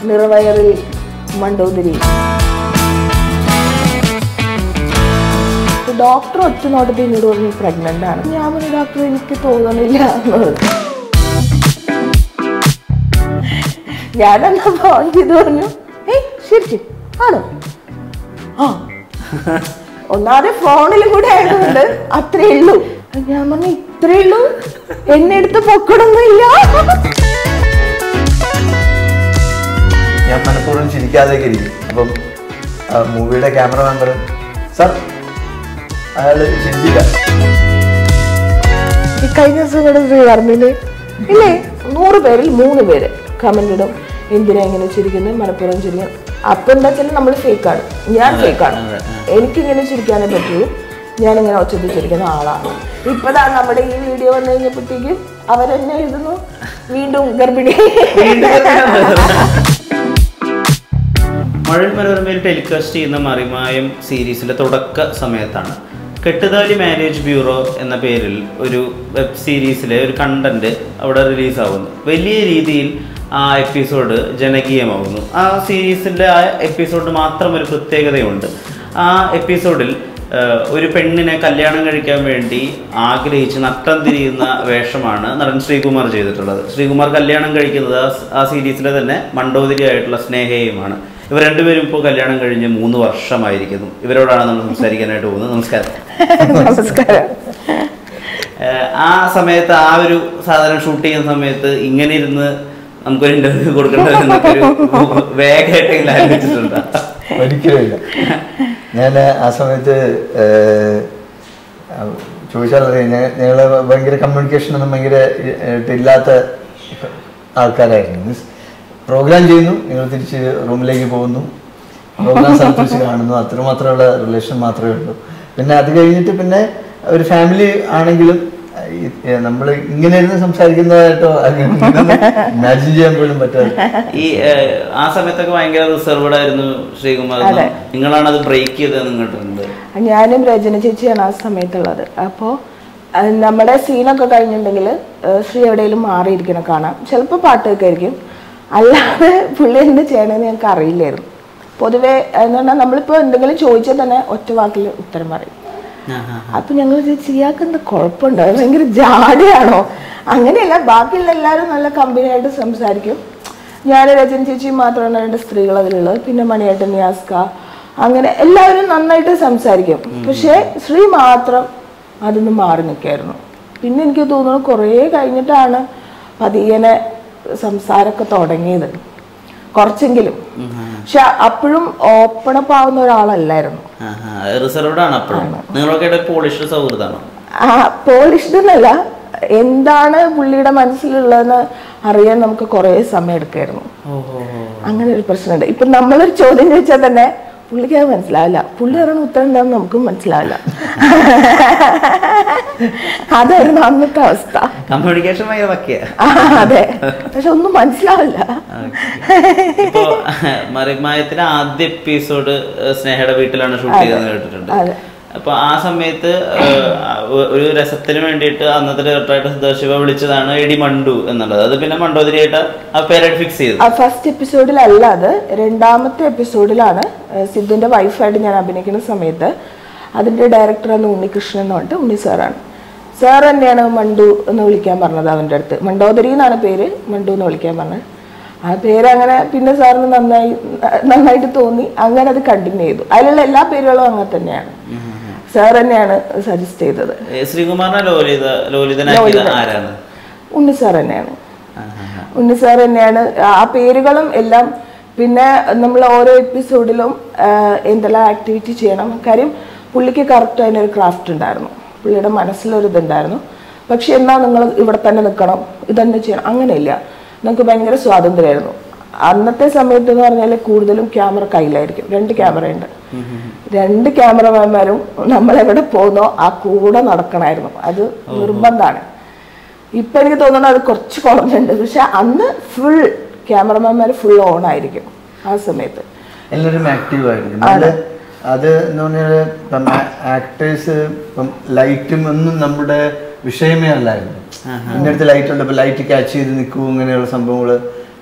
നിറവയറിൽ മണ്ടോതിരി doctor ഒറ്റ നോട്ടത്തിൽ എന്നോട് പറഞ്ഞു പ്രഗ്നന്റ് ആണ് ഞാൻ പറഞ്ഞു ഡോക്ടർ എനിക്ക് തോന്നണില്ല എന്ന് പറഞ്ഞു ഞാനെന്നാ ഫോൺ ചെയ്ത് പറഞ്ഞു ഏയ് ശരി ആണോ ആ ഒന്നാമതെ ഫോണിൽ കൂടെ ആയതുകൊണ്ട് അത്രേ ഉള്ളൂ ഞാൻ പറഞ്ഞു ഇത്രേ ഉള്ളൂ എന്നെ എടുത്ത് പൊക്കണമൊന്നുമില്ല ഞാൻ മനഃപൂർവ്വം ചിരിക്കാതെയൊക്കെ ഇരിക്കും അപ്പം ആ, മൂവിയുടെ ക്യാമറമാൻ പറയും സാർ അയാള് ചിരിച്ചില്ല ഈ കഴിഞ്ഞ ദിവസം ഇവിടെ ശ്രീ പറഞ്ഞില്ലേ ഇല്ലേ നൂറ് പേരിൽ മൂന്ന് പേര് കമന്റ് ഇടും എന്തിനാ ഇങ്ങനെ ചിരിക്കുന്നത് മലപ്പുറം ചിരിക്കാൻ അപ്പൊ എന്താ വെച്ചാൽ നമ്മൾ ഫേക്കാണ് ഞാൻ ഫേക്കാണ് എനിക്കിങ്ങനെ ചിരിക്കാനേ പറ്റുള്ളൂ ഞാനിങ്ങനെ ഒച്ചത്തിൽ ചിരിക്കുന്ന ആളാണ് ഇപ്പതാ നമ്മുടെ ഈ വീഡിയോ വന്നു കഴിഞ്ഞപ്പോഴത്തേക്കും അവരെന്നെ എഴുതുന്നു വീണ്ടും ഗർഭിണി മഴൽ മനോരമയിൽ ടെലികാസ്റ്റ് ചെയ്യുന്ന മറിമായം സീരീസിന്റെ തുടക്ക സമയത്താണ് കെട്ടുതാലി മാരേജ് ബ്യൂറോ എന്ന പേരിൽ ഒരു വെബ് സീരീസിലെ ഒരു കണ്ടന്റ് അവിടെ റിലീസാവുന്നു വലിയ രീതിയിൽ ആ എപ്പിസോഡ് ജനകീയമാവുന്നു ആ സീരീസിൻ്റെ ആ എപ്പിസോഡ് മാത്രം ഒരു പ്രത്യേകതയുണ്ട് ആ എപ്പിസോഡിൽ ഏഹ്, ഒരു പെണ്ണിനെ കല്യാണം കഴിക്കാൻ വേണ്ടി ആഗ്രഹിച്ച് നട്ടം തിരിയുന്ന വേഷമാണ് നടൻ ശ്രീകുമാർ ചെയ്തിട്ടുള്ളത് ശ്രീകുമാർ കല്യാണം കഴിക്കുന്നത് ആ സ്- ആ സീരീസിലെ തന്നെ മണ്ടോദരി ആയിട്ടുള്ള സ്നേഹയുമാണ് ഇവർ രണ്ടുപേരും ഇപ്പോൾ കല്യാണം കഴിഞ്ഞ് മൂന്ന് വർഷമായിരിക്കുന്നു ഇവരോടാണ് നമ്മൾ സംസാരിക്കാനായിട്ട് പോകുന്നത് നമസ്കാരം നമസ്കാരം ഏഹ്, ആ സമയത്ത് ആ ഒരു സാധനം ഷൂട്ട് ചെയ്യുന്ന സമയത്ത് ഇങ്ങനെ ഇരുന്ന് നമുക്കൊരു ഇന്റർവ്യൂ കൊടുക്കേണ്ടത് എന്നൊക്കെ ഒരു വേഗമായിട്ട് ആലോചിച്ചിട്ടുണ്ട് ഒരിക്കലും ഇല്ല ഞാൻ ആ സമയത്ത് ചോദിച്ചാൽ ഞങ്ങൾ ഭയങ്കര കമ്മ്യൂണിക്കേഷൻ ഒന്നും ഭയങ്കര ഏഹ്, ഇല്ലാത്ത ആൾക്കാരായിരുന്നു മീൻസ് പ്രോഗ്രാം ചെയ്യുന്നു നിങ്ങൾ തിരിച്ച് റൂമിലേക്ക് പോകുന്നു പ്രോഗ്രാം സ്ഥലത്ത് വെച്ച് കാണുന്നു അത്രമാത്രമുള്ള റിലേഷൻ മാത്രമേ ഉള്ളൂ പിന്നെ അത് കഴിഞ്ഞിട്ട് പിന്നെ ഒരു ഫാമിലി ആണെങ്കിലും നമ്മൾ ഇങ്ങനെ ഇരുന്ന് സംസാരിക്കുന്നതായിട്ടോ അങ്ങനെ ഇമാജിൻ ചെയ്യാൻ പോലും പറ്റാതെ ഈ ഏഹ്, ആ സമയത്തൊക്കെ ഭയങ്കര റിസർവ്ഡ് ആയിരുന്നു ശ്രീകുമാർ അതെ. നിങ്ങളാണ് അത് ബ്രേക്ക് ചെയ്തത് നിങ്ങട്ടുണ്ട് ഞാനും രചന ചേച്ചിയാണ് ആ സമയത്തുള്ളത് അപ്പോൾ നമ്മുടെ സീനൊക്കെ കഴിഞ്ഞിട്ടുണ്ടെങ്കിൽ ശ്രീ എവിടെയെങ്കിലും മാറിയിരിക്കണം കാണാം ചിലപ്പോൾ പാട്ടൊക്കെ ആയിരിക്കും അല്ലാതെ പുള്ളി എന്ത് ചെയ്യണമെന്ന് ഞങ്ങൾക്ക് അറിയില്ലായിരുന്നു പൊതുവേ എന്ന് പറഞ്ഞാൽ നമ്മളിപ്പോൾ എന്തെങ്കിലും ചോദിച്ചാൽ തന്നെ ഒറ്റ വാക്കിൽ ഉത്തരം പറയും അപ്പൊ ഞങ്ങൾ ചോദിച്ചു ഇയാൾക്ക് എന്താ കുഴപ്പമുണ്ടോ അത് ഭയങ്കര ജാടയാണോ അങ്ങനെയല്ല ബാക്കിയുള്ള എല്ലാവരും നല്ല കമ്പനിയായിട്ട് സംസാരിക്കും ഞാൻ രചന ചേച്ചി മാത്രമാണ് രണ്ട് സ്ത്രീകൾ അതിലുള്ളത് പിന്നെ മണിയേട്ടൻ യാസ്ക അങ്ങനെ എല്ലാവരും നന്നായിട്ട് സംസാരിക്കും പക്ഷേ ശ്രീ മാത്രം അതിന്ന് മാറി നിൽക്കായിരുന്നു പിന്നെ എനിക്ക് തോന്നുന്നു കുറേ കഴിഞ്ഞിട്ടാണ് പതിയനെ സംസാരമൊക്കെ തുടങ്ങിയത് കുറച്ചെങ്കിലും പക്ഷെ അപ്പോഴും ഓപ്പൺ അപ്പ് ആവുന്ന ഒരാളല്ലായിരുന്നു റിസർവ്ഡ് ആണ് അപ്പോഴും നിങ്ങളൊക്കെ ഒരു പോളിഷ് സൗഹൃദമാണോ ആ പോളിഷ്ഡ് എന്നല്ല എന്താണ് പുള്ളിയുടെ മനസ്സിലുള്ളതെന്ന് അറിയാൻ നമുക്ക് കുറേ സമയം എടുക്കായിരുന്നു അങ്ങനെ ഒരു പ്രശ്നമുണ്ട് ഇപ്പൊ നമ്മളൊരു ചോദ്യം ചോദിച്ചാൽ തന്നെ പുള്ളിക്ക് അത് മനസ്സിലാവില്ല പുള്ളി പറയുന്ന ഉത്തരം എന്താണെന്ന് നമുക്കും മനസ്സിലാവില്ല അതായിരുന്നു അന്നത്തെ അവസ്ഥ കമ്മ്യൂണിക്കേഷൻ ഭയങ്കര വക്കിയ ആ, അതെ പക്ഷെ ഒന്നും മനസ്സിലാവില്ല ഇപ്പോ മറിമായത്തിന്റെ ആദ്യ എപ്പിസോഡ് സ്നേഹയുടെ വീട്ടിലാണ് ഷൂട്ട് ചെയ്തതെന്ന് കേട്ടിട്ടുണ്ട് അതെ. അപ്പൊ ആ സമയത്ത് ഏഹ്, ഒ- ഒരു രസത്തിന് വേണ്ടിയിട്ട് അന്നത്തെ ഡയറക്ടറായിട്ട് സദാശിവ വിളിച്ചതാണ് എടി മണ്ടു എന്നുള്ളത് അത് പിന്നെ മണ്ടോതിരിയായിട്ട് ആ പേരായിട്ട് ഫിക്സ് ചെയ്തു ആ ഫസ്റ്റ് എപ്പിസോഡിലല്ല അത് രണ്ടാമത്തെ എപ്പിസോഡിലാണ് ഏഹ്, സിദ്ധുവിന്റെ വൈഫായിട്ട് ഞാൻ അഭിനയിക്കുന്ന സമയത്ത് അതിന്റെ ഡയറക്ടർ അന്ന് ഉണ്ണികൃഷ്ണൻ എന്ന് പറഞ്ഞിട്ട് ഉണ്ണി സാറാണ് സാർ തന്നെയാണ് മണ്ടു എന്ന് വിളിക്കാൻ പറഞ്ഞത് അവൻ്റെ അടുത്ത് മണ്ടോദരി എന്നാണ് പേര് മണ്ടു എന്ന് വിളിക്കാൻ പറഞ്ഞത് ആ പേര് അങ്ങനെ പിന്നെ സാറിന് നന്നായി നന്നായിട്ട് തോന്നി അങ്ങനെ അത് കണ്ടിന്യൂ ചെയ്തു അതിലുള്ള എല്ലാ പേരുകളും അങ്ങനെ തന്നെയാണ് സാർ തന്നെയാണ് സജസ്റ്റ് ചെയ്തത് ഏ, ശ്രീകുമാറിനെ ലോലിത ലോലിതനാക്കിയത് ആരാണ് ഉണ്ണി സാർ തന്നെയാണ് ആഹാ. ഉണ്ണി സാർ തന്നെയാണ് ആ പേരുകളും എല്ലാം പിന്നെ നമ്മൾ ഓരോ എപ്പിസോഡിലും എന്തെല്ലാം ആക്ടിവിറ്റി ചെയ്യണം കാര്യം പുള്ളിക്ക് കറക്റ്റ് അതിനൊരു ക്രാഫ്റ്റ് ഉണ്ടായിരുന്നു പുള്ളിയുടെ മനസ്സിലൊരു ഇതുണ്ടായിരുന്നു പക്ഷെ എന്നാൽ നിങ്ങൾ ഇവിടെ തന്നെ നിൽക്കണം ഇതന്നെ ചെയ്യണം അങ്ങനെയില്ല നമുക്ക് ഭയങ്കര സ്വാതന്ത്ര്യമായിരുന്നു അന്നത്തെ സമയത്ത് എന്ന് പറഞ്ഞാൽ കൂടുതലും ക്യാമറ കയ്യിലായിരിക്കും രണ്ട് ക്യാമറയുണ്ട് രണ്ട് ക്യാമറമാന്മാരും നമ്മൾ എവിടെ പോകുന്നോ ആ കൂടെ നടക്കണമായിരുന്നു അത് നിർബന്ധമാണ് ഇപ്പൊ എനിക്ക് തോന്നുന്നു അത് കുറച്ച് കുറഞ്ഞുണ്ട് പക്ഷെ അന്ന് ഫുൾ ക്യാമറമാന്മാർ ഫുൾ ഓൺ ആയിരിക്കും ആ സമയത്ത് എല്ലാവരും ആക്റ്റീവ് ആയിരിക്കും നമ്മള് അത് എന്ന് പറഞ്ഞാൽ ഇപ്പം ആക്ടേഴ്സ് ഇപ്പം ലൈറ്റും ഒന്നും നമ്മുടെ വിഷയമേ അല്ലായിരുന്നു എൻ്റെ അടുത്ത് ലൈറ്റ് ഉണ്ട് ഇപ്പം ലൈറ്റ് ക്യാച്ച് ചെയ്ത് നിൽക്കും ഇങ്ങനെയുള്ള സംഭവങ്ങൾ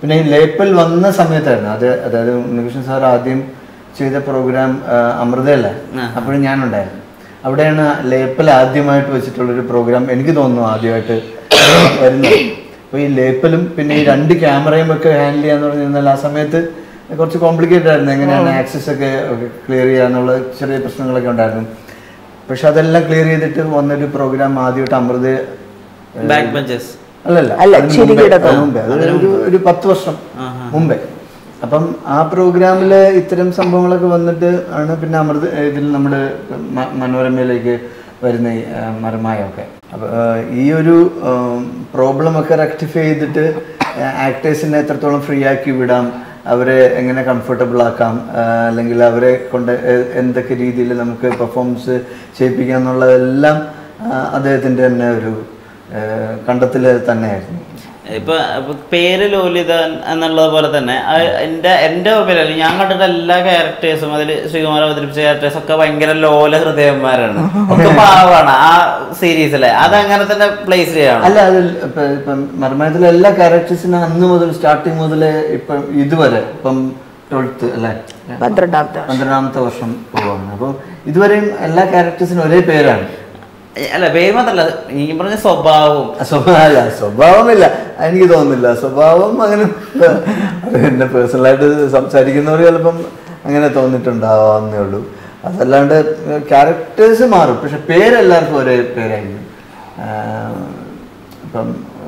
പിന്നെ ഈ ലേപ്പൽ വന്ന സമയത്തായിരുന്നു അത് അതായത് ഉണ്ണികൃഷ്ണൻ സാർ ആദ്യം ചെയ്ത പ്രോഗ്രാം അമൃതയല്ല അപ്പോഴും ഞാനുണ്ടായിരുന്നു അവിടെയാണ് ലേപ്പൽ ആദ്യമായിട്ട് വെച്ചിട്ടുള്ളൊരു പ്രോഗ്രാം എനിക്ക് തോന്നുന്നു ആദ്യമായിട്ട് വരുന്നത് അപ്പോൾ ഈ ലേപ്പലും പിന്നെ ഈ രണ്ട് ക്യാമറയും ഒക്കെ ഹാൻഡിൽ ചെയ്യാന്ന് പറഞ്ഞു കഴിഞ്ഞാൽ ആ സമയത്ത് കുറച്ച് കോംപ്ലിക്കേറ്റഡ് ആയിരുന്നു എങ്ങനെയാണ് ആക്സസ് ഒക്കെ ക്ലിയർ ചെയ്യാന്നുള്ള ചെറിയ പ്രശ്നങ്ങളൊക്കെ ഉണ്ടായിരുന്നു പക്ഷെ അതെല്ലാം ക്ലിയർ ചെയ്തിട്ട് വന്നൊരു പ്രോഗ്രാം ആദ്യമായിട്ട് അമൃത ബാക്ക് ബെഞ്ചസ് അല്ലല്ല അല്ല, അതിന് ചിരികിട മുമ്പേ, അതിന് മുമ്പേ അത് ഒരു ഒരു പത്ത് വർഷം മുമ്പേ അപ്പം ആ പ്രോഗ്രാമില് ഇത്തരം സംഭവങ്ങളൊക്കെ വന്നിട്ട് ആണ് പിന്നെ അമൃത ഇതിൽ നമ്മുടെ മ- മനോരമയിലേക്ക് വരുന്ന ഈ ആ, മരമായൊക്കെ അപ്പൊ ആ, ഈ ഒരു പ്രോബ്ലം ഒക്കെ റെക്ടിഫൈ ചെയ്തിട്ട് ആക്ടേഴ്സിനെ എത്രത്തോളം ഫ്രീ ആക്കി വിടാം അവരെ എങ്ങനെ കംഫർട്ടബിൾ ആക്കാം ആ, അല്ലെങ്കിൽ അവരെ കൊണ്ട് എ- എന്തൊക്കെ രീതിയിൽ നമുക്ക് പെർഫോമൻസ് ചെയ്യിപ്പിക്കാം എന്നുള്ളതെല്ലാം ആ, അദ്ദേഹത്തിൻ്റെ തന്നെ ഒരു കണ്ടെത്തൽ തന്നെയായിരുന്നു ഇപ്പൊ ഇപ്പൊ പേര് ലോലിത എന്നുള്ളത് പോലെ തന്നെ ആ എന്റെ എന്റെ ഒപ്പീനിയൻ ഞാൻ കണ്ടിട്ട് എല്ലാ ക്യാരക്ടേഴ്സും അതിൽ ശ്രീകുമാർ അവതരിപ്പിച്ച ക്യാരക്ടേഴ്സ് ഒക്കെ ഭയങ്കര ലോല ഹൃദയന്മാരാണ് ഒക്കെ പാവാണ് ആ സീരീസിലെ അത് അങ്ങനെ തന്നെ പ്ലേസ് ചെയ്യണം അല്ല അത് ഇപ്പം ഇപ്പം മർമ്മയത്തിലെ എല്ലാ ക്യാരക്ടേഴ്സിനും അന്ന് മുതൽ സ്റ്റാർട്ടിങ് മുതൽ ഇപ്പം ഇതുവരെ ഇപ്പം ട്വൽത്ത് അല്ലേ പന്ത്രണ്ടാമത്തെ പന്ത്രണ്ടാമത്തെ വർഷം പോവാണ് അപ്പം ഇതുവരെയും എല്ലാ ക്യാരക്ടേഴ്സിനും ഒരേ പേരാണ് അല്ല പേര് മാത്രല്ല ഈ പറഞ്ഞ സ്വഭാവവും സ്വഭാവം അല്ല സ്വഭാവമില്ല എനിക്ക് തോന്നുന്നില്ല സ്വഭാവം അങ്ങനെ എന്നെ പേഴ്സണലായിട്ട് സംസാരിക്കുന്നവർ ചിലപ്പം അങ്ങനെ തോന്നിയിട്ടുണ്ടാവാന്നേ ഉള്ളൂ അതല്ലാണ്ട് ക്യാരക്ടേഴ്സ് മാറും പക്ഷെ പേരെല്ലാവർക്കും ഒരേ പേരായിരിക്കും ആഹ് ഇപ്പം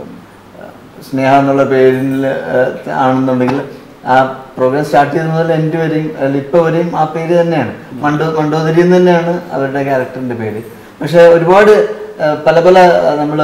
സ്നേഹ എന്നുള്ള പേരിൽ ആണെന്നുണ്ടെങ്കിൽ ആ പ്രോഗ്രാം സ്റ്റാർട്ട് ചെയ്ത മുതൽ എൻ്റെ വരെയും അല്ല ഇപ്പോൾ വരെയും ആ പേര് തന്നെയാണ് മണ്ടോ മണ്ടോദരി എന്ന് തന്നെയാണ് അവരുടെ ക്യാരക്ടറിൻ്റെ പേര് പക്ഷെ ഒരുപാട് ആ, പല പല നമ്മൾ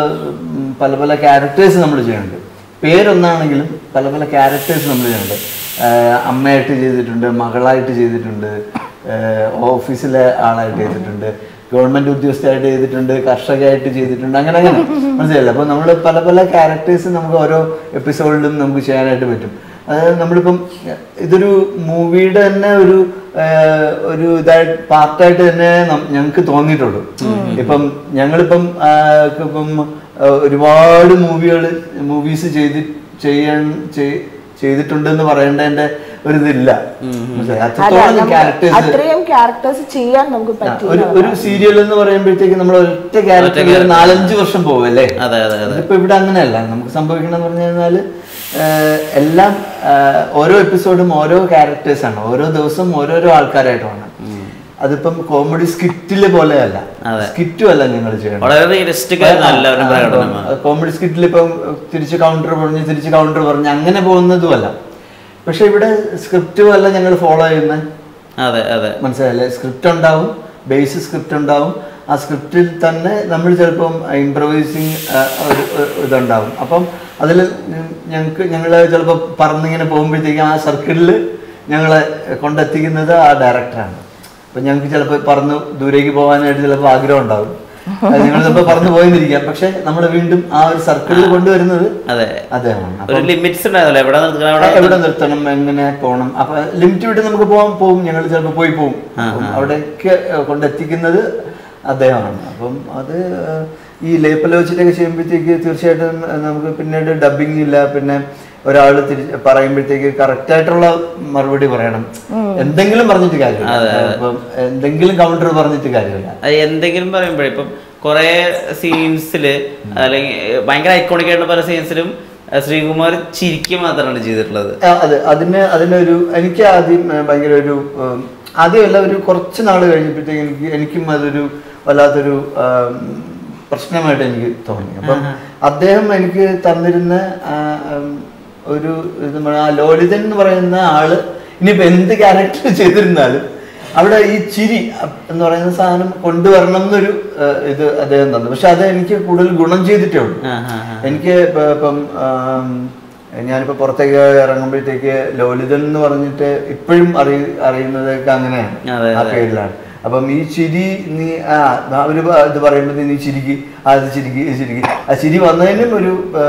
പല പല ക്യാരക്ടേഴ്സ് നമ്മൾ ചെയ്യുന്നുണ്ട് പേരൊന്നാണെങ്കിലും പല പല ക്യാരക്ടേഴ്സ് നമ്മൾ ചെയ്യുന്നുണ്ട് ആ, അമ്മയായിട്ട് ചെയ്തിട്ടുണ്ട് മകളായിട്ട് ചെയ്തിട്ടുണ്ട് ആ, ഓഫീസിലെ ആളായിട്ട് ചെയ്തിട്ടുണ്ട് ഗവൺമെന്റ് ഉദ്യോഗസ്ഥയായിട്ട് ചെയ്തിട്ടുണ്ട് കർഷകയായിട്ട് ചെയ്തിട്ടുണ്ട് അങ്ങനെ അങ്ങനെ മനസ്സിലായില്ല അപ്പോൾ നമ്മൾ പല പല ക്യാരക്ടേഴ്സ് നമുക്ക് ഓരോ എപ്പിസോഡിലും നമുക്ക് ചെയ്യാനായിട്ട് പറ്റും അതായത് നമ്മളിപ്പം ഇതൊരു മൂവിയുടെ തന്നെ ഒരു ആ, ഒരു ഇതായിട്ട് പാർട്ടായിട്ട് തന്നെ നം- ഞങ്ങൾക്ക് തോന്നിയിട്ടുള്ളൂ ഇപ്പം ഞങ്ങളിപ്പം ആ, ഇപ്പം ആ, ഒരുപാട് മൂവികൾ മൂവീസ് ചെയ്ത് ചെയ്യാൻ ചെയ്- ചെയ്തിട്ടുണ്ടെന്ന് പറയേണ്ടതിന്റെ ഒരു ഇതില്ല മനസ്സിലായോ? അല്ല അത്രത്തോളം നമുക്ക് ക്യാരക്ടേഴ്സ് അത്രയും ക്യാരക്ടേഴ്സ് ചെയ്യാൻ നമുക്ക് ഒരു പറ്റില്ല ഒരു സീരിയൽ എന്ന് പറയുമ്പോഴത്തേക്ക് നമ്മൾ ഒറ്റ ക്യാരക്ടറിൽ നാലഞ്ച് വർഷം പോകും അല്ലേ അതെ അതെ അതെ ഇതിപ്പോ ഇവിടെ അങ്ങനെയല്ല നമുക്ക് സംഭവിക്കണമെന്ന് പറഞ്ഞു കഴിഞ്ഞാല് ആഹ് എല്ലാം ആഹ് ഓരോ എപ്പിസോഡും ഓരോ ക്യാരക്ടേഴ്സ് ആണ് ഓരോ ദിവസം ഓരോരോ ആൾക്കാരായിട്ടാണ് അതിപ്പം കോമഡി സ്കിറ്റില് പോലെയല്ല അതെ. സ്കിറ്റും അല്ല ഞങ്ങൾ ചെയ്യണം വളരെ റിയലിസ്റ്റിക് ആയിരുന്നു എല്ലാവരും പ്രകടനമാണ് കോമഡി സ്കിറ്റിൽ ഇപ്പം തിരിച്ച് കൗണ്ടർ പറഞ്ഞ് തിരിച്ച് കൗണ്ടർ പറഞ്ഞ് അങ്ങനെ പോകുന്നതുമല്ല പക്ഷെ ഇവിടെ സ്ക്രിപ്റ്റും അല്ല ഞങ്ങൾ ഫോളോ ചെയ്യുന്നത് അതെ അതെ മനസ്സിലായില്ലേ സ്ക്രിപ്റ്റ് ഉണ്ടാവും ബേസ് സ്ക്രിപ്റ്റ് ഉണ്ടാവും ആ സ്ക്രിപ്റ്റിൽ തന്നെ നമ്മൾ ചിലപ്പം ഇംപ്രവൈസിങ് ഒരു ഒരു ഇതുണ്ടാവും അപ്പം അതിൽ ഞങ്ങൾക്ക് ഞങ്ങൾ ചിലപ്പോൾ പറന്നിങ്ങനെ പോകുമ്പോഴത്തേക്കും ആ സർക്കിളിൽ ഞങ്ങളെ കൊണ്ടെത്തിക്കുന്നത് ആ ഡയറക്ടറാണ് അപ്പം ഞങ്ങൾക്ക് ചിലപ്പോൾ പറന്ന് ദൂരേക്ക് പോകാനായിട്ട് ചിലപ്പോൾ ആഗ്രഹം ഉണ്ടാവും ഞങ്ങൾ ചിലപ്പോൾ പറന്ന് പോയെന്നിരിക്കാം പക്ഷെ നമ്മൾ വീണ്ടും ആ ഒരു സർക്കിളിൽ കൊണ്ടുവരുന്നത് അതെ അദ്ദേഹമാണ് അപ്പം ഒരു ലിമിറ്റ്സ് ഉണ്ടായിരുന്നല്ലോ എവിടെ നിർത്തണം അവിടെ അവിടെ എവിടെ നിർത്തണം എങ്ങനെ പോകണം അപ്പൊ ലിമിറ്റ് വിട്ട് നമുക്ക് പോകാൻ പോകും ഞങ്ങൾ ചിലപ്പോൾ പോയി പോകും അപ്പം അവിടേക്ക് കൊണ്ടെത്തിക്കുന്നത് അദ്ദേഹമാണ് അപ്പം അത് ഏഹ്, ഈ ലേപ്പല വെച്ചിട്ടൊക്കെ ചെയ്യുമ്പോഴത്തേക്ക് തീർച്ചയായിട്ടും നമുക്ക് പിന്നീട് ഡബിങ് ഇല്ല പിന്നെ ഒരാൾ തിരി പറയുമ്പോഴത്തേക്ക് കറക്റ്റ് ആയിട്ടുള്ള മറുപടി പറയണം എന്തെങ്കിലും പറഞ്ഞിട്ട് കാര്യമില്ല അപ്പം എന്തെങ്കിലും കൗണ്ടർ പറഞ്ഞിട്ട് കാര്യമില്ല അത് എന്തെങ്കിലും പറയുമ്പോഴേ ഇപ്പം കുറെ സീൻസില് അല്ലെങ്കിൽ ഭയങ്കര ഐക്കോണിക് ആയിട്ടുള്ള പല സീൻസിലും ശ്രീകുമാർ ചിരിക്കുക മാത്രമാണ് ചെയ്തിട്ടുള്ളത് ആ, അതെ അതിന് അതിനൊരു എനിക്ക് ആദ്യം ഏഹ്, ഭയങ്കര ഒരു ഉം, ആദ്യമല്ല ഒരു കുറച്ച് നാൾ കഴിഞ്ഞപ്പോഴത്തേക്ക് എനിക്ക് എനിക്കും അതൊരു വല്ലാത്തൊരു ആം, പ്രശ്നമായിട്ട് എനിക്ക് തോന്നി അപ്പം അദ്ദേഹം എനിക്ക് തന്നിരുന്ന ആ, ഉം, ഒരു ഇത് ആ ലോലിതൻ എന്ന് പറയുന്ന ആള് ഇനിയിപ്പോ എന്ത് ക്യാരക്ടർ ചെയ്തിരുന്നാലും അവിടെ ഈ ചിരി അ- എന്ന് പറയുന്ന സാധനം കൊണ്ടുവരണം എന്നൊരു ഏഹ്, ഇത് അദ്ദേഹം തന്നു പക്ഷെ അത് എനിക്ക് കൂടുതൽ ഗുണം ചെയ്തിട്ടേ ഉള്ളൂ ആ, ആ, ആ. എനിക്ക് ഇപ്പൊ ഇപ്പം ആം, ഞാനിപ്പോ പുറത്തേക്ക് ഇറങ്ങുമ്പോഴത്തേക്ക് ലോലിതൻ എന്ന് പറഞ്ഞിട്ട് ഇപ്പോഴും അറിയ അറിയുന്നതൊക്കെ അങ്ങനെയാണ് അതെ, ആ പേരിലാണ് അപ്പം ഈ ചിരി നീ ആ അവര് പ- ഇത് പറയുമ്പോൾ നീ ചിരിക്ക് ആ ഇത് ചിരിക്ക് ഇത് ചിരിക്ക് ആ ചിരി വന്നതിനും ഒരു ആ,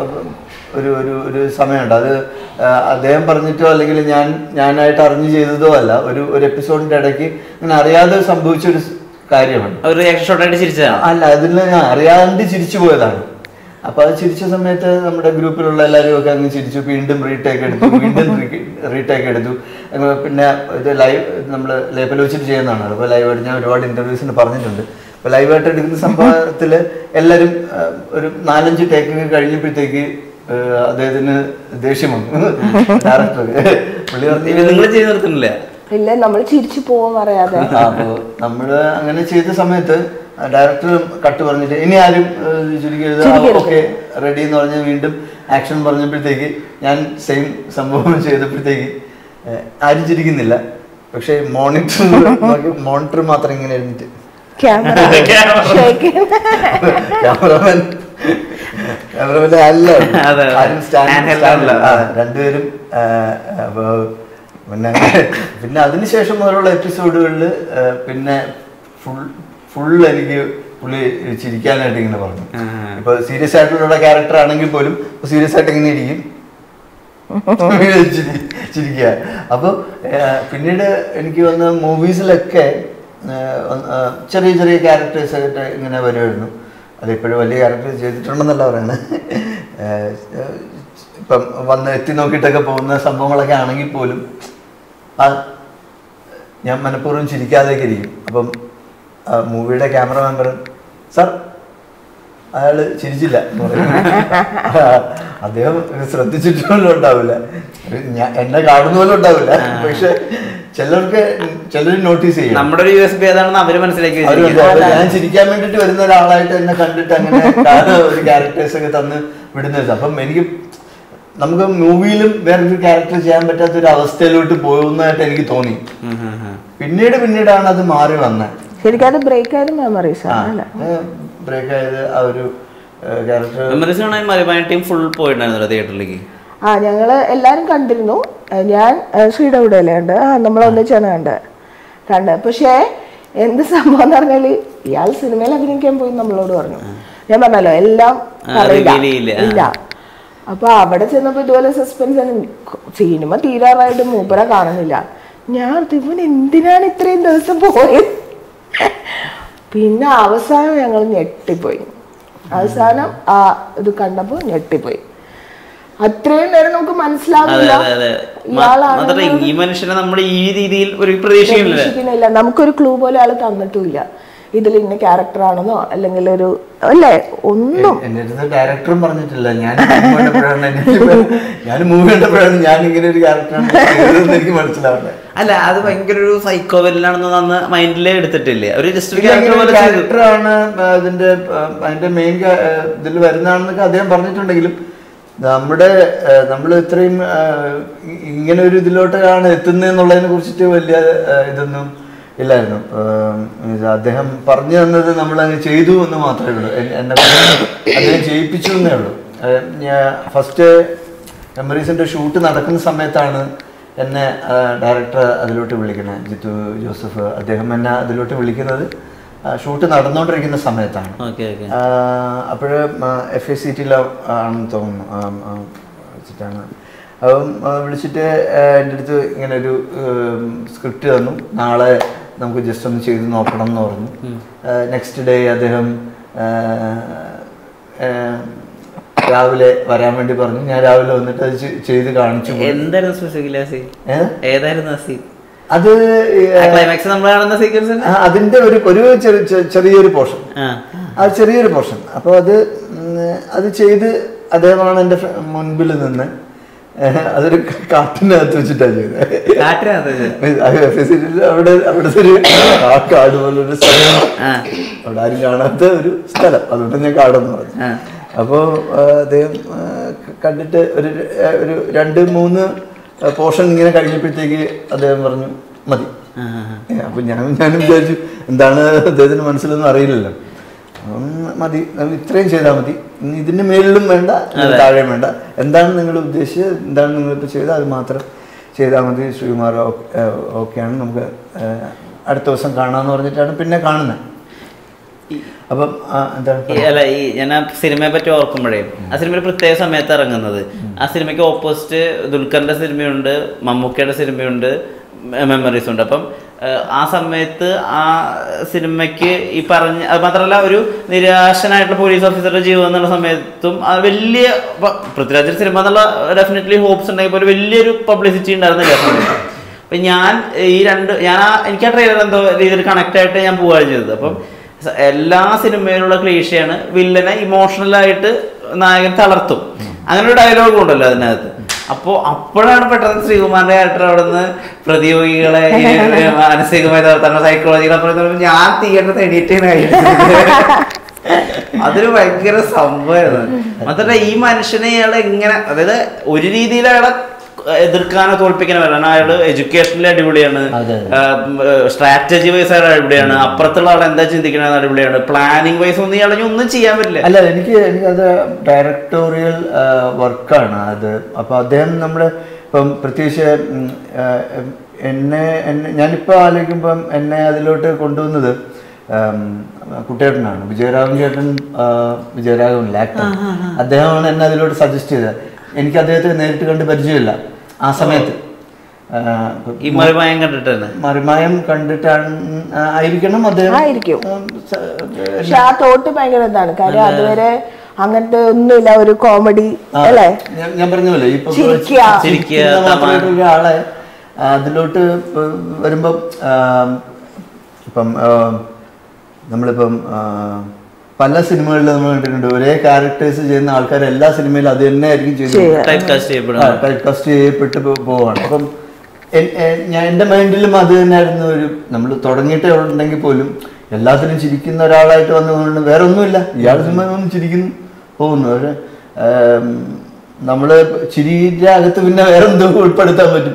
ഒരു ഒരു ഒരു സമയമുണ്ട് അത് ആ, അദ്ദേഹം പറഞ്ഞിട്ടോ അല്ലെങ്കിൽ ഞാൻ ഞാനായിട്ട് അറിഞ്ഞു ചെയ്തതോ അല്ല ഒരു ഒരു എപ്പിസോഡിന്റെ ഇടയ്ക്ക് ഇങ്ങനെ അറിയാതെ സംഭവിച്ച ഒരു സ് കാര്യമാണ് ഒരു റിയാക്ഷൻ ഷോട്ടായിട്ട് ചിരിച്ചതാണ് അല്ല അതിൽ ഞാൻ അറിയാണ്ട് ചിരിച്ചു പോയതാണ് അപ്പൊ അത് ചിരിച്ച സമയത്ത് നമ്മുടെ ഗ്രൂപ്പിലുള്ള എല്ലാവരും ഒക്കെ അങ്ങ് ചിരിച്ചു വീണ്ടും റീടേക്ക് എടുത്തു വീണ്ടും റീടേക്ക് എടുത്തു അങ്ങ് പിന്നെ ഇത് ലൈവ് നമ്മൾ ലേപ്പൽ വെച്ചിട്ട് ചെയ്യുന്നതാണ് അപ്പോൾ ലൈവായിട്ട് ഞാൻ ഒരുപാട് ഇന്റർവ്യൂസിന് പറഞ്ഞിട്ടുണ്ട് അപ്പോൾ ലൈവായിട്ട് എടുക്കുന്ന സംഭവത്തിൽ എല്ലാവരും ആ, ഒരു നാലഞ്ച് ടേക്ക് കഴിഞ്ഞപ്പോഴത്തേക്ക് ആ, അദ്ദേഹത്തിന് ദേഷ്യം വന്നു ഡയറക്ടർ പുള്ളി പറഞ്ഞു നിങ്ങൾ ചെയ്ത് നിർത്തുന്നില്ല ഇല്ല നമ്മൾ ചിരിച്ചു പോവും പറയാതെ അപ്പോ നമ്മള് അങ്ങനെ ചെയ്ത സമയത്ത് ഡയറക്ടർ കട്ട് പറഞ്ഞിട്ട് ഇനി ആരും ഏഹ്, ചുരുക്കരുത് ഓക്കെ റെഡി എന്ന് പറഞ്ഞ് വീണ്ടും ആക്ഷൻ പറഞ്ഞപ്പോഴത്തേക്ക് ഞാൻ സെയിം സംഭവം ചെയ്തപ്പോഴത്തേക്ക് ഏഹ്, ആരും ചിരിക്കുന്നില്ല പക്ഷെ മോണിറ്റർ മോണിറ്റർ മാത്രം ഇങ്ങനെ എഴുന്നിട്ട് ക്യാമറ ഷേക്ക് ക്യാമറമാൻ ക്യാമറമാൻ അല്ല അതെ, അതെ. ആരും stand- Handheld stand അല്ല. ആ, രണ്ടുപേരും ആ, അപ്പൊ പിന്നെ പിന്നെ അതിനുശേഷം മുതലുള്ള എപ്പിസോഡുകളിൽ പിന്നെ ഫുൾ ഫുൾ എനിക്ക് പുള്ളി ചിരിക്കാനായിട്ട് ഇങ്ങനെ പറഞ്ഞു ആ. ഇപ്പൊ സീരിയസ് ആയിട്ടുള്ള ക്യാരക്ടർ ആണെങ്കിൽ പോലും സീരിയസ് ആയിട്ട് ഇങ്ങനെ ഇരിക്കും ചിരി- ചിരിക്കുക അപ്പൊ ഏഹ്, പിന്നീട് എനിക്ക് വന്ന മൂവീസിലൊക്കെ ചെറിയ ചെറിയ ക്യാരക്ടേഴ്സ് ആയിട്ട് ഇങ്ങനെ വരുമായിരുന്നു അത് ഇപ്പോഴും വലിയ ക്യാരക്ടർ ചെയ്തിട്ടുണ്ടെന്നല്ല പറയണത് ഏഹ്, ഏഹ്, ഇപ്പം വന്ന് എത്തി നോക്കിയിട്ടൊക്കെ പോകുന്ന സംഭവങ്ങളൊക്കെ ആണെങ്കിൽ പോലും ആ ഞാൻ മനഃപൂർവ്വം ചിരിക്കാതെയൊക്കെ ഇരിക്കും അപ്പം ആ മൂവിയുടെ ക്യാമറമാൻ പറയും സാർ അയാള് ചിരിച്ചില്ല എന്ന് പറയും. ആ, അദ്ദേഹം ശ്രദ്ധിച്ചിട്ടുപോലും ഉണ്ടാവില്ല ഞാൻ എന്നെ കാണുന്ന പോലും ഉണ്ടാവില്ല പക്ഷെ ചിലർക്ക് ചിലർ നോട്ടീസ് ചെയ്യും നമ്മുടെ ഒരു യു എസ് ബി ഏതാണെന്ന് അവര് മനസ്സിലാക്കി അവര് വെച്ചിരിക്കുന്നത്. വിചാരിക്കും, ഞാൻ ചിരിക്കാൻ വേണ്ടിട്ട് വരുന്ന ഒരാളായിട്ട് എന്നെ കണ്ടിട്ട് അങ്ങനെ കാണുന്ന ഒരു ക്യാരക്ടേഴ്സ് ഒക്കെ തന്ന് വിടുന്നത് അപ്പം എനിക്ക് നമുക്ക് മൂവിയിലും വേറൊരു ക്യാരക്ടർ ചെയ്യാൻ പറ്റാത്ത ഒരു അവസ്ഥയിലോട്ട് പോകുന്നതായിട്ട് എനിക്ക് തോന്നി ഉം, ഉം, ഉം. പിന്നീട് പിന്നീടാണ് അത് മാറി വന്നത് ശരിക്കും അത് ബ്രേക്ക് ആയത് മെമ്മറീസ് ആണ് അല്ലേ ബ്രേക്ക് ആയത് ആ ഒരു ക്യാരക്ടർ മെമ്മറീസ് കാണാൻ മറിമായ ടീം ഫുൾ പോയിട്ടുണ്ടായിരുന്നല്ലോ തിയേറ്ററിലേക്ക് ആ ഞങ്ങള് എല്ലാരും കണ്ടിരുന്നു ഏഹ് ഞാൻ ശ്രീയുടെ കൂടെ അല്ലേ ഉണ്ട് ആ നമ്മൾ ഒന്നിച്ചാണ് കണ്ട് കണ്ട് പക്ഷേ എന്ത് സംഭവം എന്ന് പറഞ്ഞാല് ഇയാൾ സിനിമയിൽ അഭിനയിക്കാൻ പോയി നമ്മളോട് പറഞ്ഞു ഞാൻ പറഞ്ഞല്ലോ എല്ലാം ആ, പറയില്ല reveal ചെയ്യില്ല. ആ. ഇല്ല അപ്പൊ അവിടെ ചെന്നപ്പോ ഇതുപോലെ സസ്പെൻസ് സിനിമ തീരാറായിട്ട് മൂപ്പരെ കാണുന്നില്ല ഞാൻ ഓർത്തു, ഇവൻ എന്തിനാണ് ഇത്രയും ദിവസം പോയത് പിന്നെ അവസാനം ഞങ്ങൾ ഞെട്ടിപ്പോയി അവസാനം ആ ഇത് കണ്ടപ്പോ ഞെട്ടിപ്പോയി അത്രയും നേരം നമുക്ക് അതെ മനസ്സിലാവില്ല അതെ അതെ ഇയാളാണ് മാത്രമല്ല ഈ മനുഷ്യനെ നമ്മൾ ഈ രീതിയിൽ ഒരു പ്രതീക്ഷയില്ല പ്രതീക്ഷിക്കുന്നില്ല നമുക്കൊരു ക്ലൂ പോലും ആള് തന്നിട്ടുമില്ല ഇതിൽ ഇന്ന ക്യാരക്ടർ ആണെന്നോ അല്ലെങ്കിൽ ഒരു അല്ലേ ഒന്നും എന്റെ അടുത്ത് ഡയറക്ടറും പറഞ്ഞിട്ടില്ല ഞാൻ മൂവി കണ്ടപ്പോഴാണ് എനിക്ക് ഞാൻ മൂവി കണ്ടപ്പോഴാണ് ഞാൻ ഇങ്ങനെ ഒരു ക്യാരക്ടറാണ് ചെയ്തതെന്ന് എനിക്ക് മനസ്സിലാവുന്നത് അല്ല അത് ഭയങ്കര ഒരു സൈക്കോ വെല്ലാണെന്ന് അന്ന് മൈൻഡിൽ എടുത്തിട്ടില്ലേ ഒരു ജസ്റ്റ് ഒരു ക്യാരക്ടർ പോലെ ചെയ്തു ക്യാരക്ടറാണ് അതിന്റെ ആ, അതിന്റെ മെയിൻ ഇതിൽ വരുന്നതാണെന്നൊക്കെ അദ്ദേഹം പറഞ്ഞിട്ടുണ്ടെങ്കിലും നമ്മുടെ നമ്മൾ ഇത്രയും ആ, ഇ- ഇങ്ങനെ ഒരു ഇതിലോട്ടാണ് എത്തുന്നതെന്നുള്ളതിനെ കുറിച്ചിട്ട് വലിയ ആ, ഇതൊന്നും ഇല്ലായിരുന്നു ആം, ഇത് അദ്ദേഹം പറഞ്ഞു തന്നത് നമ്മൾ അങ്ങ് ചെയ്തു എന്ന് മാത്രമേ ഉള്ളൂ എൻ- എന്നെ കൊണ്ട് അദ്ദേഹം ചെയ്യിപ്പിച്ചു എന്നേ ഉള്ളൂ ആ, ഞാൻ ഫസ്റ്റ് മെമ്മറീസിന്റെ ഷൂട്ട് നടക്കുന്ന സമയത്താണ് എന്നെ ഡയറക്ടർ അതിലോട്ട് വിളിക്കുന്നത് ജിത്തു ജോസഫ് അദ്ദേഹം എന്നെ അതിലോട്ട് വിളിക്കുന്നത് ഷൂട്ട് നടന്നുകൊണ്ടിരിക്കുന്ന സമയത്താണ് ഓക്കെ ഓക്കെ അപ്പോഴ് എഫ് എസ് സി ടിയിൽ ആണെന്ന് തോന്നുന്നു ആ, ആ, വെച്ചിട്ടാണ് അപ്പം ആ, വിളിച്ചിട്ട് ആ, എൻ്റെ അടുത്ത് ഇങ്ങനെ ഒരു സ്ക്രിപ്റ്റ് തന്നു നാളെ നമുക്ക് ജസ്റ്റ് ഒന്ന് ചെയ്ത് നോക്കണം എന്ന് പറഞ്ഞു നെക്സ്റ്റ് ഡേ അദ്ദേഹം ആ, ആ, രാവിലെ വരാൻ വേണ്ടി പറഞ്ഞു ഞാൻ രാവിലെ വന്നിട്ട് അത് ചെ- ചെയ്ത് കാണിച്ചു എന്തായിരുന്നു സ്പെസിഫിക്കലി ആ സീൻ ഏ? ഏതായിരുന്നു ആ സീൻ അത് ഏ, ക്ലൈമാക്സ് നമ്മൾ കാണുന്ന സീക്വൻസ് ആ, അതിന്റെ ഒരു ഒരു ചെറി- ചെ- ചെറിയൊരു പോർഷൻ ആ ആ ചെറിയൊരു പോർഷൻ അപ്പോൾ അത് ഉം, അത് ചെയ്ത് അദ്ദേഹമാണ് എൻ്റെ ഫ്ര- മുൻപിൽ നിന്ന് ഏഹ്, അതൊരു കാട്ടിനകത്ത് വെച്ചിട്ടാണ് ചെയ്തത് കാട്ടിനകത്ത് അത് FSC ല് അവിടെ അവിടുത്തെ ഒരു ആ കാട് പോലൊരു സ്ഥലം ആ അവിടെ ആരും കാണാത്ത ഒരു സ്ഥലം അതുകൊണ്ട് ഞാൻ കാടെന്ന് പറഞ്ഞു ആ. അപ്പോൾ അദ്ദേഹം ആ, ക- കണ്ടിട്ട് ഒരു ആ, ഒരു രണ്ട് മൂന്ന് പോർഷൻ ഇങ്ങനെ കഴിഞ്ഞപ്പോഴത്തേക്ക് അദ്ദേഹം പറഞ്ഞു മതി ആ, ആ. ഏ, അപ്പൊ ഞാൻ ഞാനും വിചാരിച്ചു എന്താണ് അദ്ദേഹത്തിന് മനസ്സിലൊന്നും അറിയില്ലല്ലോ അപ്പം മതി നമുക്ക് ഇത്രയും ചെയ്താൽ മതി ഇനി ഇതിന്റെ മേലിലും വേണ്ട ഇതിന് താഴെയും വേണ്ട എന്താണ് നിങ്ങൾ ഉദ്ദേശിച്ചത് എന്താണ് നിങ്ങൾ ഇപ്പോൾ ചെയ്തത് അത് മാത്രം ചെയ്താൽ മതി ശ്രീകുമാർ ഓക്കെയാണ് നമുക്ക് ഏ, അടുത്ത ദിവസം കാണാമെന്ന് പറഞ്ഞിട്ടാണ് പിന്നെ കാണുന്നത് അപ്പം ആ, എന്താണ് ഈ അല്ല ഈ ഞാൻ ആ സിനിമയെ പറ്റി ഓർക്കുമ്പോഴേ ആ സിനിമ ഒരു പ്രത്യേക സമയത്ത് ഇറങ്ങുന്നത് ആ സിനിമയ്ക്ക് ഓപ്പോസിറ്റ് ദുൽഖറിന്റെ സിനിമയുണ്ട് മമ്മൂക്കയുടെ സിനിമയുണ്ട് മെമ്മറീസ് ഉണ്ട് അപ്പം ഏഹ് ആ സമയത്ത് ആ സിനിമയ്ക്ക് ഈ പറഞ്ഞ അത് മാത്രമല്ല ഒരു നിരാശനായിട്ടുള്ള പോലീസ് ഓഫീസറുടെ ജീവൻ എന്നുള്ള സമയത്തും ആ വലിയ പ- പൃഥ്വിരാജിന്റെ സിനിമ എന്നുള്ള ഡെഫിനറ്റ്ലി ഹോപ്സ് ഉണ്ടെങ്കിൽ പോലും വലിയൊരു പബ്ലിസിറ്റി ഉണ്ടായിരുന്നില്ല ആ സമയത്ത് അപ്പൊ ഞാൻ ഈ രണ്ട് ഞാൻ ആ എനിക്ക് ആ ട്രെയിലർ എന്തോ രീതിയിൽ കണക്ട് ആയിട്ട് ഞാൻ പോവുകയാണ് ചെയ്തത് അപ്പം സ- എല്ലാ സിനിമയിലുള്ള ക്ലീഷയാണ് വില്ലനെ ഇമോഷണൽ ആയിട്ട് നായകൻ തളർത്തും അങ്ങനെ ഒരു ഡയലോഗ് ഉണ്ടല്ലോ അതിനകത്ത് അപ്പോ അപ്പോഴാണ് പെട്ടെന്ന് ശ്രീകുമാറിന്റെ ക്യാരക്ടർ അവിടെ നിന്ന് പ്രതിയോഗികളെ ഇങ്ങനെ മാനസികമായി തളർത്താനുള്ള സൈക്കോളജികളെ പറയുന്നത് ഞാൻ തിയേറ്റർ എണീറ്റ് അതൊരു ഭയങ്കര സംഭവമായിരുന്നു മാത്രമല്ല ഈ മനുഷ്യനെ ഇയാൾ എങ്ങനെ അതായത് ഒരു രീതിയിൽ അയാളെ എതിർക്കാനോ തോൽപ്പിക്കാനോ വരണം അയാള് എഡ്യൂക്കേഷനിൽ അടിപൊളിയാണ് അതെ. സ്ട്രാറ്റജി വൈസ് അയാൾ അടിപൊളിയാണ് അപ്പുറത്തുള്ള ആൾ എന്താ ചിന്തിക്കണത് അടിപൊളിയാണ് പ്ലാനിങ് വൈസ് ഒന്നും ഇയാളെ ഒന്നും ചെയ്യാൻ പറ്റില്ല അല്ല എനിക്ക് എനിക്കത് ഡയറക്ടോറിയൽ വർക്കാണ് അത് അപ്പോൾ അദ്ദേഹം നമ്മുടെ ഇപ്പം പ്രത്യേകിച്ച് ഉം, ആ, എന്നെ എന്നെ ഞാനിപ്പോൾ ആലോചിക്കുമ്പം എന്നെ അതിലോട്ട് കൊണ്ടുവന്നത് ഉം, കുട്ടേട്ടനാണ് വിജയരാഘവൻ ചേട്ടൻ ആ, വിജയരാഘവൻ ആക്ടർ അദ്ദേഹമാണ് എന്നെ അതിലോട്ട് സജസ്റ്റ് ചെയ്തത് എനിക്ക് അദ്ദേഹത്തെ നേരിട്ട് കണ്ട് പരിചയമില്ല ആ സമയത്ത് ആ, ഈ മറിമായം കണ്ടിട്ട് തന്നെ മറിമായം കണ്ടിട്ടാണ് ആ, ആയിരിക്കണം അദ്ദേഹം ആയിരിക്കും. ഉം, സ- പക്ഷെ ആ തോട്ട് ഭയങ്കര ഇതാണ് കാര്യം അതുവരെ അങ്ങനത്തെ ഒന്നുമില്ല ഒരു കോമഡി ആ, അല്ലേ ഞാൻ- ഞാൻ പറഞ്ഞ പോലെ ഇപ്പൊ ചിരിക്കുക. ചിരിക്കുക, മാത്രമായിട്ടുള്ള ഒരാളെ ആ, അതിലോട്ട് ഇപ്പൊ വരുമ്പം ആ, ഇപ്പം ആ, നമ്മളിപ്പം ആ, പല സിനിമകളിൽ നമ്മൾ കണ്ടിട്ടുണ്ട് ഒരേ ക്യാരക്ടേഴ്സ് ചെയ്യുന്ന ആൾക്കാർ എല്ലാ സിനിമയിലും അത് തന്നെ ആയിരിക്കും ചെയ്യുക. ചെയ്യുന്നത് ടൈപ്പ് കാസ്റ്റ് ചെയ്യപ്പെടുന്നത് ടൈപ്പ് കാസ്റ്റ് ചെയ്യപ്പെട്ട് പോ- പോവാണ് അപ്പം എൻ- എ- ഞാൻ എൻ്റെ മൈൻഡിലും അത് തന്നെയായിരുന്നു ഒരു നമ്മൾ തുടങ്ങിയിട്ടേ ഉണ്ടെങ്കിൽ പോലും എല്ലാത്തിനും ചിരിക്കുന്ന ഒരാളായിട്ട് വന്നുകൊണ്ട് വേറെ ഒന്നുമില്ല ഇയാൾ സിനിമ ഒന്നും ചിരിക്കുന്നു പോകുന്നു പക്ഷെ നമ്മൾ ചിരിയുടെ അകത്ത് പിന്നെ വേറെ എന്തോ ഉൾപ്പെടുത്താൻ പറ്റും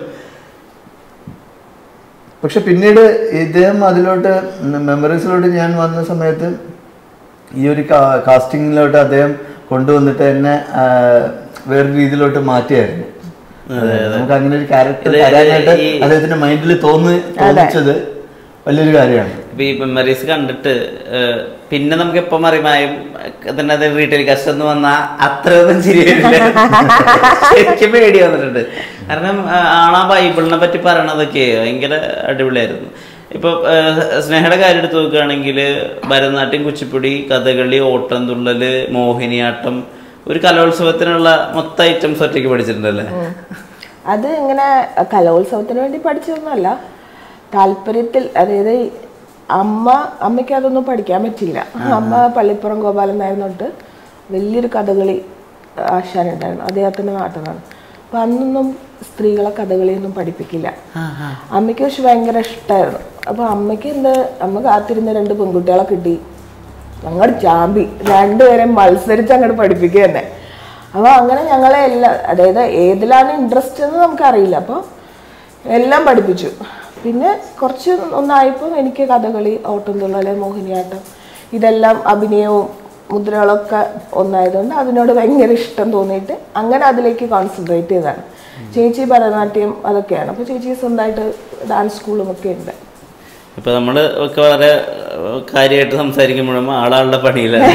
പക്ഷെ പിന്നീട് ഇദ്ദേഹം അതിലോട്ട് മെമ്മറീസിലോട്ട് ഞാൻ വന്ന സമയത്ത് ഈ ഒരു കാസ്റ്റിങ്ങിലോട്ട് അദ്ദേഹം കൊണ്ടുവന്നിട്ട് എന്നെ ആ, വേറെ രീതിയിലോട്ട് മാറ്റിയായിരുന്നു നമുക്ക് അങ്ങനെ ഒരു ക്യാരക്ടർ ഇത് തരാനായിട്ട് ഈ- അദ്ദേഹത്തിന്റെ മൈൻഡിൽ തോന്നി തോന്നിച്ചത് വലിയൊരു കാര്യമാണ് ഇപ്പൊ ഈ മെമ്മറീസ് കണ്ടിട്ട് ഏഹ്, പിന്നെ നമുക്ക് എപ്പം അറിയായും തന്നെ അത് റീറ്റെയിൽ കാസ്റ്റ് എന്ന് വന്നാൽ അത്രയൊന്നും ചിരി വരില്ല ശരിക്കും പേടി വന്നിട്ടുണ്ട് കാരണം ആ, ആളാ ബൈബിളിനെ പറ്റി പറയണതൊക്കെ ഭയങ്കര അടിപൊളിയായിരുന്നു ഇപ്പൊ ഏഹ്, സ്നേഹയുടെ കാര്യം എടുത്ത് നോക്കുകയാണെങ്കിൽ ഭരതനാട്യം കുച്ചിപ്പുടി കഥകളി ഓട്ടംതുള്ളല് മോഹിനിയാട്ടം ഒരു കലോത്സവത്തിനുള്ള മൊത്തം ഐറ്റംസ് ഒറ്റയ്ക്ക് പഠിച്ചിട്ടുണ്ടല്ലേ അത് ഇങ്ങനെ കലോത്സവത്തിന് വേണ്ടി പഠിച്ചതൊന്നുമല്ല താല്പര്യത്തിൽ അതായത് ഈ അമ്മ അമ്മയ്ക്ക് അതൊന്നും പഠിക്കാൻ പറ്റില്ല അമ്മ പള്ളിപ്പുറം ഗോപാലൻ നായർ തൊട്ട് വലിയൊരു കഥകളി ആശാനുണ്ടായിരുന്നു അദ്ദേഹത്തിന്റെ നാട്ടിലാണ് അപ്പൊ അന്നൊന്നും സ്ത്രീകളെ കഥകളിയൊന്നും പഠിപ്പിക്കില്ല അമ്മയ്ക്ക് പക്ഷെ ഭയങ്കര ഇഷ്ടമായിരുന്നു അപ്പൊ അമ്മയ്ക്ക് എന്ത് അമ്മ കാത്തിരുന്ന രണ്ട് പെൺകുട്ടികളെ കിട്ടി ഞങ്ങൾ ചാമ്പി രണ്ടുപേരെയും മത്സരിച്ച് അങ്ങോട്ട് പഠിപ്പിക്കുക തന്നെ അപ്പോൾ അങ്ങനെ ഞങ്ങളെ എല്ലാ അതായത് ഏതിലാണ് ഇൻട്രസ്റ്റ് എന്ന് നമുക്കറിയില്ല അപ്പോൾ എല്ലാം പഠിപ്പിച്ചു പിന്നെ കുറച്ച് ഒന്നായപ്പോൾ എനിക്ക് കഥകളി ഓട്ടംതുള്ളൽ മോഹിനിയാട്ടം ഇതെല്ലാം അഭിനയവും മുദ്രകളൊക്കെ ഒന്നായതുകൊണ്ട് അതിനോട് ഭയങ്കര ഇഷ്ടം തോന്നിയിട്ട് അങ്ങനെ അതിലേക്ക് കോൺസെൻട്രേറ്റ് ചെയ്തതാണ് ചേച്ചി ഭരതനാട്യം അതൊക്കെയാണ് അപ്പോൾ ചേച്ചി സ്വന്തമായിട്ട് ഡാൻസ് സ്കൂളും ഒക്കെ ഉണ്ട് ഇപ്പൊ നമ്മള് ഒക്കെ വളരെ ഏഹ്, കാര്യമായിട്ട് സംസാരിക്കുമ്പോഴും ആളാളുടെ പണിയിലാണ്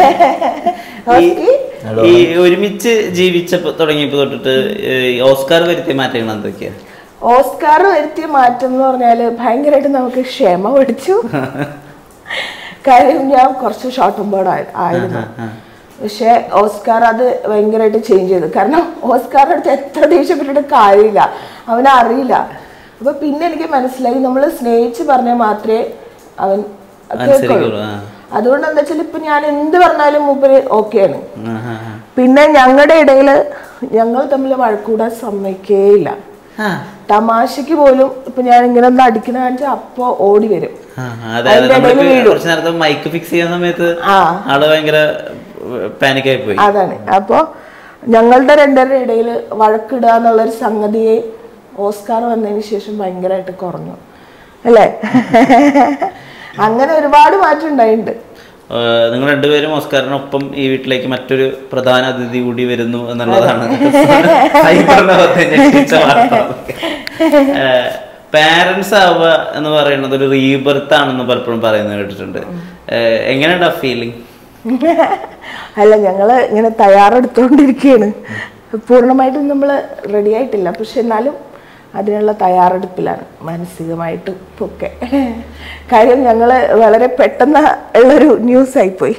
ഈ- ഈ ഒരുമിച്ച് ജീവിച്ചപ്പോ തുടങ്ങിയപ്പോ തൊട്ടിട്ട് ഏഹ്, ഈ ഓസ്കാർ വരുത്തിയ മാറ്റങ്ങൾ എന്തൊക്കെയാ ഓസ്കാർ വരുത്തിയ മാറ്റം എന്ന് പറഞ്ഞാല് ഭയങ്കരമായിട്ട് നമുക്ക് ക്ഷമ പഠിച്ചു കാര്യം ഞാൻ കുറച്ച് ഷോർട്ട് ബോർഡ് ആയിരുന്നു പക്ഷെ ഓസ്കാർ അത് ഭയങ്കരമായിട്ട് ചേഞ്ച് ചെയ്തു കാരണം ഓസ്കാറിന്റെ അടുത്ത് എത്ര ദേഷ്യപ്പെട്ടിട്ട് കാര്യമില്ല അവനെ അറിയില്ല അപ്പൊ പിന്നെ എനിക്ക് മനസ്സിലായി നമ്മൾ സ്നേഹിച്ച് പറഞ്ഞാൽ മാത്രമേ അവൻ കേൾക്കുള്ളൂ അനുസരിക്കുള്ളൂ, ആ. അതുകൊണ്ട് എന്താ വെച്ചാൽ ഇപ്പൊ ഞാൻ എന്ത് പറഞ്ഞാലും മൂപ്പര് ഓക്കെയാണ് ആ, ആ, ആ. പിന്നെ ഞങ്ങളുടെ ഇടയില് ഞങ്ങൾ തമ്മിൽ വഴക്കൂടാൻ സമ്മതിക്കേയില്ല ആ, തമാശക്ക് പോലും ഇപ്പൊ ഞാൻ ഇങ്ങനെ ഒന്ന് അടിക്കണ കാണിച്ചാൽ അപ്പൊ ഓടി വരും ആ, അതായത് അതിന്റെ ഇടയിൽ നമ്മൾക്ക് വീഴും. കുറച്ച് നേരത്തെ മൈക്ക് ഫിക്സ് ചെയ്യുന്ന സമയത്ത് ആ ആള് ഭയങ്കര പാനിക് ആയി പോയി അതാണ് അപ്പൊ ഞങ്ങളുടെ രണ്ടുപേരുടെ ഇടയിൽ വഴക്കിടുക എന്നുള്ളൊരു സംഗതിയെ ഓസ്കാർ വന്നതിന് ശേഷം ഭയങ്കരമായിട്ട് കുറഞ്ഞു അല്ലേ അങ്ങനെ ഒരുപാട് മാറ്റം ഉണ്ടായിട്ടുണ്ട് ഏഹ്, നിങ്ങൾ രണ്ടുപേരും ഓസ്കാറിനൊപ്പം ഈ വീട്ടിലേക്ക് മറ്റൊരു പ്രധാന അതിഥി കൂടി വരുന്നു എന്നുള്ളതാണ് സൈബറിനകത്ത് ഞെട്ടിച്ച വാർത്ത. ഏഹ്, പാരന്റ്സ് ആവുക എന്ന് പറയുന്നത് ഒരു റീബർത്ത് ആണെന്ന് പലപ്പോഴും പറയുന്നത് കേട്ടിട്ടുണ്ട് ഏഹ്, എങ്ങനെയുണ്ട് ആ ഫീലിംഗ് അല്ല ഞങ്ങള് ഇങ്ങനെ തയ്യാറെടുത്തോണ്ടിരിക്കുകയാണ് പൂർണ്ണമായിട്ടും നമ്മൾ റെഡി ആയിട്ടില്ല പക്ഷെ എന്നാലും അതിനുള്ള തയ്യാറെടുപ്പിലാണ് മാനസികമായിട്ടും ഒക്കെ കാര്യം ഞങ്ങൾ വളരെ പെട്ടെന്ന് ഉള്ളൊരു ന്യൂസ് ആയിപ്പോയി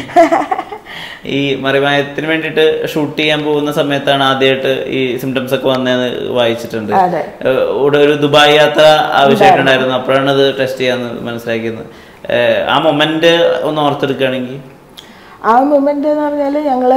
ഈ മറിമായത്തിന് വേണ്ടിയിട്ട് ഷൂട്ട് ചെയ്യാൻ പോകുന്ന സമയത്താണ് ആദ്യമായിട്ട് ഈ സിംറ്റംസ് ഒക്കെ വന്നതെന്ന് വായിച്ചിട്ടുണ്ട് അതെ. ഏഹ് ഇവിടെ ഒരു ദുബായ് യാത്ര ആവശ്യമായിട്ടുണ്ടായിരുന്നു അപ്പോഴാണ് അത് ടെസ്റ്റ് ചെയ്യാന്ന് മനസ്സിലാക്കിയത് ഏഹ് ആ മൊമെന്റ് ഒന്ന് ഓർത്തെടുക്കുകയാണെങ്കിൽ ആ മൊമെന്റ് എന്ന് പറഞ്ഞാൽ ഞങ്ങൾ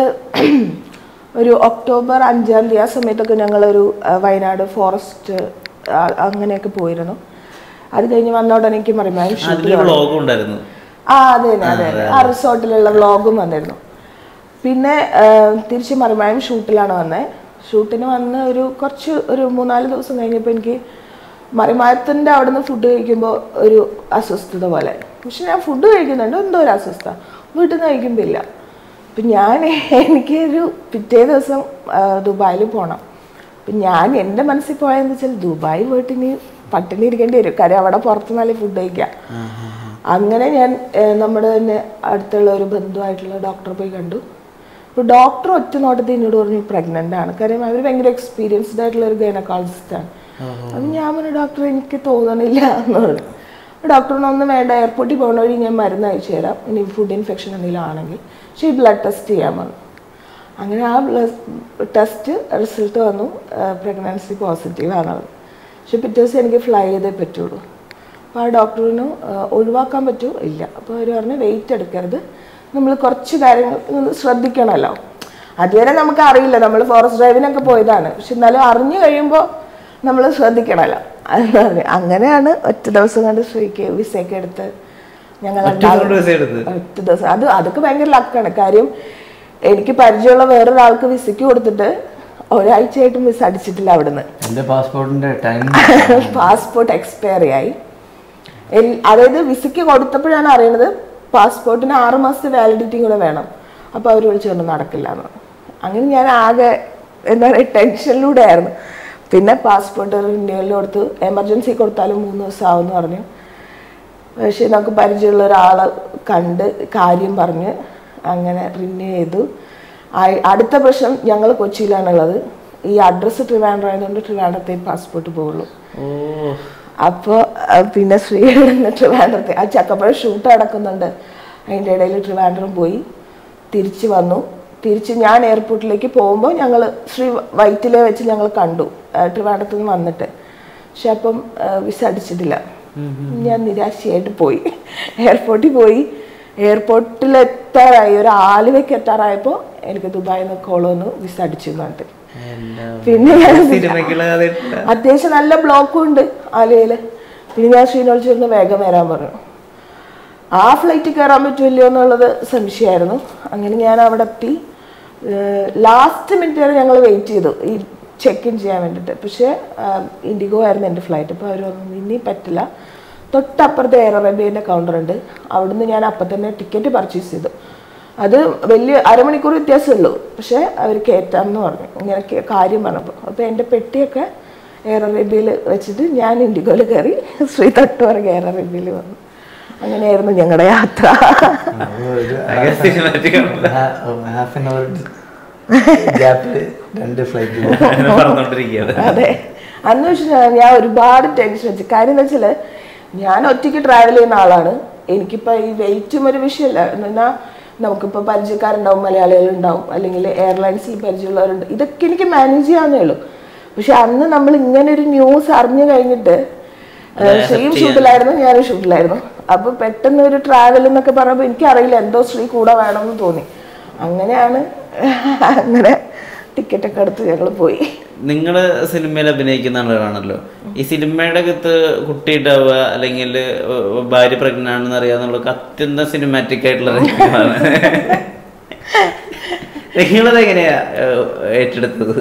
ഒരു ഒക്ടോബർ അഞ്ചാം തീയതി ആ സമയത്തൊക്കെ ഞങ്ങളൊരു ആ, വയനാട് ഫോറസ്റ്റ് ആ, അങ്ങനെയൊക്കെ പോയിരുന്നു അത് കഴിഞ്ഞ് വന്ന ഉടനെ എനിക്ക് മറിമായും അതിലൊരു വ്ളോഗും ഉണ്ടായിരുന്നു ആ അതെ തന്നെ അതെ അതെ ആ റിസോർട്ടിലുള്ള വ്ളോഗും വന്നിരുന്നു പിന്നെ ആ, തിരിച്ച് മറിമായും ഷൂട്ടിലാണ് വന്നത് ഷൂട്ടിന് വന്ന് ഒരു കുറച്ച് ഒരു മൂന്നാല് ദിവസം കഴിഞ്ഞപ്പോൾ എനിക്ക് മറിമായത്തിൻ്റെ അവിടെ നിന്ന് ഫുഡ് കഴിക്കുമ്പോൾ ഒരു അസ്വസ്ഥത പോലെ പക്ഷെ ഞാൻ ഫുഡ് കഴിക്കുന്നുണ്ട് എന്തോ ഒരു അസ്വസ്ഥത വീട്ടിൽ നിന്ന് കഴിക്കുമ്പോൾ ഇല്ല അപ്പം ഞാൻ എനിക്ക് ഒരു പിറ്റേ ദിവസം ആ, ദുബായിൽ പോകണം അപ്പം ഞാൻ എൻ്റെ മനസ്സിൽ പോയതെന്ന് വെച്ചാൽ ദുബായ് പോയിട്ട് ഇനി പട്ടിണി ഇരിക്കേണ്ടി വരും കാര്യം അവിടെ പുറത്തുനിന്നല്ലേ ഫുഡ് കഴിക്കാം അങ്ങനെ ഞാൻ ഏഹ്, നമ്മുടെ തന്നെ അടുത്തുള്ള ഒരു ബന്ധുവായിട്ടുള്ള ഡോക്ടറെ പോയി കണ്ടു അപ്പോൾ ഡോക്ടർ ഒറ്റ നോട്ടത്തിൽ എന്നോട് പറഞ്ഞു പ്രഗ്നൻ്റ് ആണ് കാര്യം അവർ ഭയങ്കര എക്സ്പീരിയൻസ്ഡ് ആയിട്ടുള്ള ഒരു ഗൈനക്കോളജിസ്റ്റ് ആണ് അപ്പം ഞാൻ പറഞ്ഞു ഡോക്ടർ എനിക്ക് തോന്നണില്ല എന്ന് പറഞ്ഞു ഡോക്ടറിന് ഒന്നും വേണ്ട എയർപോർട്ടിൽ പോകുന്ന വഴി ഞാൻ മരുന്ന് അയച്ചു തരാം ഇനി ഫുഡ് ഇൻഫെക്ഷൻ എന്തെങ്കിലും ആണെങ്കിൽ പക്ഷേ ഈ ബ്ലഡ് ടെസ്റ്റ് ചെയ്യാൻ പറഞ്ഞു അങ്ങനെ ആ ടെസ്റ്റ് റിസൾട്ട് വന്നു പ്രഗ്നൻസി പോസിറ്റീവ് ആണെന്ന് പക്ഷെ പിറ്റേ ദിവസം എനിക്ക് ഫ്ലൈ ചെയ്തേ പറ്റുള്ളൂ അപ്പോൾ ആ ഡോക്ടറിന് ഒഴിവാക്കാൻ പറ്റുമോ ഇല്ല അപ്പോൾ അവർ പറഞ്ഞു വെയിറ്റ് എടുക്കരുത് നമ്മൾ കുറച്ച് കാര്യങ്ങൾ ഒന്ന് ശ്രദ്ധിക്കണമല്ലോ അതുവരെ നമുക്ക് അറിയില്ല നമ്മൾ ഫോറസ്റ്റ് ഡ്രൈവിനൊക്കെ പോയതാണ് പക്ഷെ എന്നാലും അറിഞ്ഞു കഴിയുമ്പോൾ നമ്മൾ ശ്രദ്ധിക്കണമല്ലോ അതെന്ന് പറഞ്ഞു അങ്ങനെയാണ് ഒറ്റ ദിവസം കണ്ട് ശ്രീക്ക് വിസയൊക്കെ എടുത്ത് ഞങ്ങൾ രണ്ടാളും- ദിവസം എടുത്ത്? ഒറ്റ ദിവസം അത് അതൊക്കെ ഭയങ്കര ലക്കാണ് കാര്യം എനിക്ക് പരിചയമുള്ള വേറൊരാൾക്ക് വിസയ്ക്ക് കൊടുത്തിട്ട് ഒരാഴ്ചയായിട്ടും വിസ അടിച്ചിട്ടില്ല അവിടുന്ന് എൻ്റെ പാസ്പോർട്ടിൻ്റെ ടൈം പാസ്പോർട്ട് എക്സ്പയറി ആയി എൽ- അതായത് വിസയ്ക്ക് കൊടുത്തപ്പോഴാണ് അറിയണത് പാസ്പോർട്ടിന് ആറ് മാസത്തെ വാലിഡിറ്റിയും കൂടെ വേണം അപ്പോൾ അവർ വിളിച്ചു പറഞ്ഞു നടക്കില്ല എന്ന് പറഞ്ഞു. അങ്ങനെ ഞാൻ ആകെ എന്താ പറയുക ടെൻഷനിലൂടെ ആയിരുന്നു പിന്നെ പാസ്പോർട്ട് റിന്യൂവലിൽ കൊടുത്തു എമർജൻസി കൊടുത്താലും മൂന്ന് ദിവസം ആവുമെന്ന് പറഞ്ഞു പക്ഷേ നമുക്ക് പരിചയമുള്ള ഒരാളെ കണ്ട് കാര്യം പറഞ്ഞ് അങ്ങനെ റിന്യൂ ചെയ്തു ആ- അടുത്ത പ്രശ്നം ഞങ്ങൾ കൊച്ചിയിലാണുള്ളത് ഈ അഡ്രസ്സ് ട്രിവാൻഡ്രം ആയതുകൊണ്ട് ട്രിവാൻഡ്രത്തെ പാസ്പോർട്ട് പോകുള്ളൂ ഓ അപ്പോൾ പിന്നെ ശ്രീയുടെ ട്രിവാൻഡ്രത്തെ ആ ചക്കപ്പഴം ഷൂട്ട് നടക്കുന്നുണ്ട് അതിൻ്റെ ഇടയിൽ ട്രിവാൻഡ്രം പോയി തിരിച്ച് വന്നു തിരിച്ച് ഞാൻ എയർപോർട്ടിലേക്ക് പോകുമ്പോൾ ഞങ്ങൾ ശ്രീ വൈറ്റിലെ വെച്ച് ഞങ്ങൾ കണ്ടു ആ, ട്രിവാൻഡ്രത്ത് നിന്ന് വന്നിട്ട് പക്ഷെ അപ്പം ആ, വിസ അടിച്ചിട്ടില്ല ഞാൻ നിരാശയായിട്ട് പോയി എയർപോർട്ടിൽ പോയി എയർപോർട്ടിൽ എത്താറായി ഒരു ആലുവയ്ക്ക് എത്താറായപ്പോൾ എനിക്ക് ദുബായിൽ നിന്ന് കോൾ വന്നു വിസ അടിച്ചു എന്ന് പറഞ്ഞിട്ട് പിന്നെ ഞാൻ സിനിമയ്ക്കുള്ള കഥ അത്യാവശ്യം നല്ല ബ്ലോക്കും ഉണ്ട് ആലുവയില് പിന്നെ ഞാൻ ശ്രീനോട് ചേർന്ന് വേഗം വരാൻ പറഞ്ഞു ആ ഫ്ലൈറ്റ് കയറാൻ പറ്റുമല്ലോ എന്നുള്ളത് സംശയമായിരുന്നു അങ്ങനെ ഞാൻ അവിടെ എത്തി ലാസ്റ്റ് മിനിറ്റ് വരെ ഞങ്ങൾ വെയിറ്റ് ചെയ്തു ഈ ചെക്ക് ഇൻ ചെയ്യാൻ വേണ്ടിയിട്ട് പക്ഷേ ഇൻഡിഗോ ആയിരുന്നു എൻ്റെ ഫ്ലൈറ്റ് അപ്പോൾ അവർ പറഞ്ഞു ഇനി പറ്റില്ല തൊട്ടപ്പുറത്തെ എയർ അറേബ്യൻ്റെ കൗണ്ടർ ഉണ്ട് അവിടുന്ന് ഞാൻ അപ്പം തന്നെ ടിക്കറ്റ് പർച്ചേസ് ചെയ്തു അത് വലിയ അരമണിക്കൂർ വ്യത്യാസമുള്ളൂ പക്ഷേ അവർ കയറ്റാം എന്ന് പറഞ്ഞു ഇങ്ങനെ കേ- കാര്യം പറഞ്ഞപ്പോൾ അപ്പോൾ എൻ്റെ പെട്ടിയൊക്കെ എയർ അറേബ്യയിൽ വെച്ചിട്ട് ഞാൻ ഇൻഡിഗോയിൽ കയറി ശ്രീ തട്ടുവറ എയർ അറേബ്യയിൽ വന്നു അങ്ങനെയായിരുന്നു ഞങ്ങളുടെ യാത്ര സിനിമാറ്റിക് ഹാഫ് ആൻ അവർ ഗ്യാപ്പിൽ രണ്ട് ഫ്ലൈറ്റ് പറഞ്ഞോണ്ടിരിക്കുകയാണ് അതെ അന്ന് വെച്ച് ഞാൻ ഒരുപാട് ടെൻഷൻ വെച്ചു കാര്യം എന്താ വെച്ചാൽ ഞാൻ ഒറ്റയ്ക്ക് ട്രാവൽ ചെയ്യുന്ന ആളാണ് എനിക്കിപ്പോൾ ഈ വെയിറ്റും ഒരു വിഷയമല്ല എന്ന് പറഞ്ഞാൽ നമുക്കിപ്പോൾ പരിചയക്കാരുണ്ടാവും മലയാളികളുണ്ടാവും അല്ലെങ്കിൽ എയർലൈൻസിൽ പരിചയമുള്ളവരുണ്ട് ഇതൊക്കെ എനിക്ക് മാനേജ് ചെയ്യാവുന്നേ ഉള്ളൂ പക്ഷെ അന്ന് നമ്മൾ ഇങ്ങനെ ഒരു ന്യൂസ് അറിഞ്ഞു കഴിഞ്ഞിട്ട് ശ്രീയും ഷൂട്ടിലായിരുന്നു ഞാനും ഷൂട്ടിലായിരുന്നു അപ്പൊ പെട്ടെന്ന് ഒരു ട്രാവൽ എന്നൊക്കെ പറഞ്ഞപ്പോൾ എനിക്കറിയില്ല എന്തോ ശ്രീ കൂടെ വേണമെന്ന് തോന്നി അങ്ങനെയാണ് അങ്ങനെ ടിക്കറ്റ് ഒക്കെ എടുത്ത് ഞങ്ങൾ പോയി നിങ്ങൾ സിനിമയിൽ അഭിനയിക്കുന്ന ആളുകളാണല്ലോ ഈ സിനിമയുടെ അകത്ത് കുട്ടി ഉണ്ടാവുക അല്ലെങ്കിൽ ഭാര്യ പ്രഗ്നന്റ് ആണെന്ന് അറിയാന്നുള്ളതൊക്കെ അത്യന്തം സിനിമാറ്റിക് ആയിട്ടുള്ള രംഗങ്ങളാണ് നിങ്ങളത് എങ്ങനെയാ ഏഹ്, ഏറ്റെടുത്തത്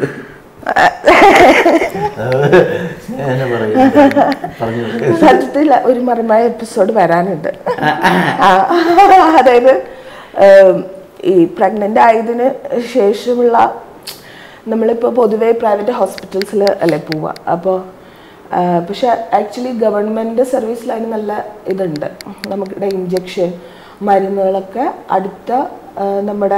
ഞാൻ പറയും പറഞ്ഞു സത്യത്തിൽ ഒരു മറമായ എപ്പിസോഡ് വരാനുണ്ട് ആ, അതായത് ഏം, ഈ പ്രഗ്നൻ്റ് ആയതിന് ശേഷമുള്ള നമ്മളിപ്പോൾ പൊതുവേ പ്രൈവറ്റ് ഹോസ്പിറ്റൽസിൽ അല്ലേ പോവുക അപ്പോൾ പക്ഷെ ആക്ച്വലി ഗവൺമെൻറ് സർവീസിൽ അതിന് നല്ല ഇതുണ്ട് നമുക്കിടെ ഇഞ്ചക്ഷൻ മരുന്നുകളൊക്കെ അടുത്ത ആ, നമ്മുടെ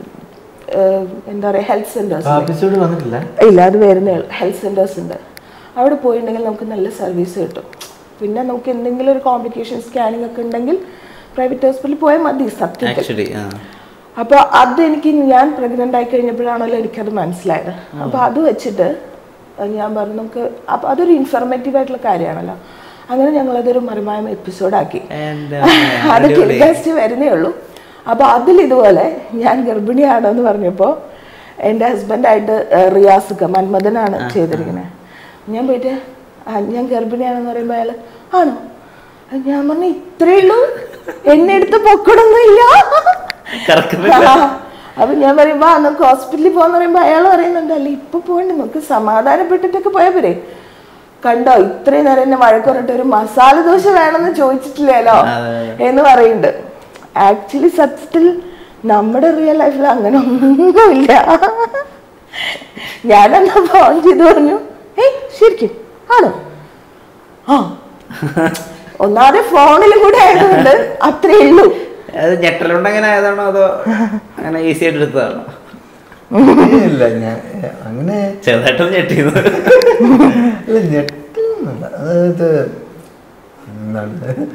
ആ, എന്താ പറയുക ഹെൽത്ത് സെൻറ്റേഴ്സ് എപ്പിസോഡ് വന്നിട്ടില്ല ഇല്ല അത് വരുന്നേ ഉള്ളൂ ഹെൽത്ത് സെൻറ്റേഴ്സ് ഉണ്ട് അവിടെ പോയിട്ടുണ്ടെങ്കിൽ നമുക്ക് നല്ല സർവീസ് കിട്ടും പിന്നെ നമുക്ക് എന്തെങ്കിലും ഒരു കോംപ്ലിക്കേഷൻ സ്കാനിങ് ഒക്കെ ഉണ്ടെങ്കിൽ പ്രൈവറ്റ് ഹോസ്പിറ്റലിൽ പോയാൽ മതി സത്യത്തിൽ ആക്ച്വലി ആ അപ്പോൾ അതെനിക്ക് ഞാൻ പ്രഗ്നൻ്റ് ആയി കഴിഞ്ഞപ്പോഴാണല്ലോ എനിക്കത് മനസ്സിലായത് അപ്പോൾ അത് വെച്ചിട്ട് ഞാൻ പറഞ്ഞു നമുക്ക് അപ്പോൾ അതൊരു ഇൻഫർമേറ്റീവ് ആയിട്ടുള്ള കാര്യമാണല്ലോ അങ്ങനെ ഞങ്ങളതൊരു മറിമായം എപ്പിസോഡാക്കി എന്താ അത് ടെലികാസ്റ്റ് വരുന്നേ ഉള്ളൂ അപ്പോൾ അതിൽ ഇതുപോലെ ഞാൻ ഗർഭിണിയാണെന്ന് പറഞ്ഞപ്പോൾ എൻ്റെ ഹസ്ബൻഡായിട്ട് റിയാസുക മന്മഥനാണ് ചെയ്തിരിക്കുന്നത് ഞാൻ പോയിട്ട് "ആ, ഞാൻ ഗർഭിണിയാണെന്ന് പറയുമ്പോൾ അയാൾ ആണോ അത് ഞാൻ പറഞ്ഞു ഇത്രയേ ഉള്ളൂ എന്നെ എടുത്ത് പൊക്കണമൊന്നുമില്ല കറക്കുന്നില്ല ആ. അപ്പൊ ഞാൻ പറയുമ്പോ ആ നമുക്ക് ഹോസ്പിറ്റലിൽ പോകാന്ന് പറയുമ്പോ അയാൾ പറയുന്നുണ്ട് അല്ല ഇപ്പൊ പോകണ്ട നമുക്ക് സമാധാനപ്പെട്ടിട്ടൊക്കെ പോയാ പോരെ കണ്ടോ ഇത്രയും നേരം എന്നെ വഴക്ക് പറഞ്ഞിട്ട് ഒരു മസാല ദോശ വേണമെന്ന് ചോദിച്ചിട്ടില്ലല്ലോ എന്ന് പറയുന്നുണ്ട് ആക്ച്വലി സത്യത്തിൽ നമ്മുടെ റിയൽ ലൈഫിൽ അങ്ങനെ ഒന്നുമില്ല ഞാനെന്നാ ഫോൺ ചെയ്ത് പറഞ്ഞു ഏയ് ശരിക്കും ആണോ ആ ഒന്നാമതെ ഫോണിൽ കൂടെ ആയതുകൊണ്ട് അത്രേ ഉള്ളൂ അത് ഞെട്ടലുകൊണ്ട് അങ്ങനെ ആയതാണോ അതോ അങ്ങനെ ഈസി ആയിട്ട് എടുത്തതാണോ ഇല്ല ഞാൻ അങ്ങനെ ചെറുതായിട്ടൊന്ന് ഞെട്ടിയത് അല്ല ഞെട്ടൊന്നുമില്ല അതായത് എന്താണ്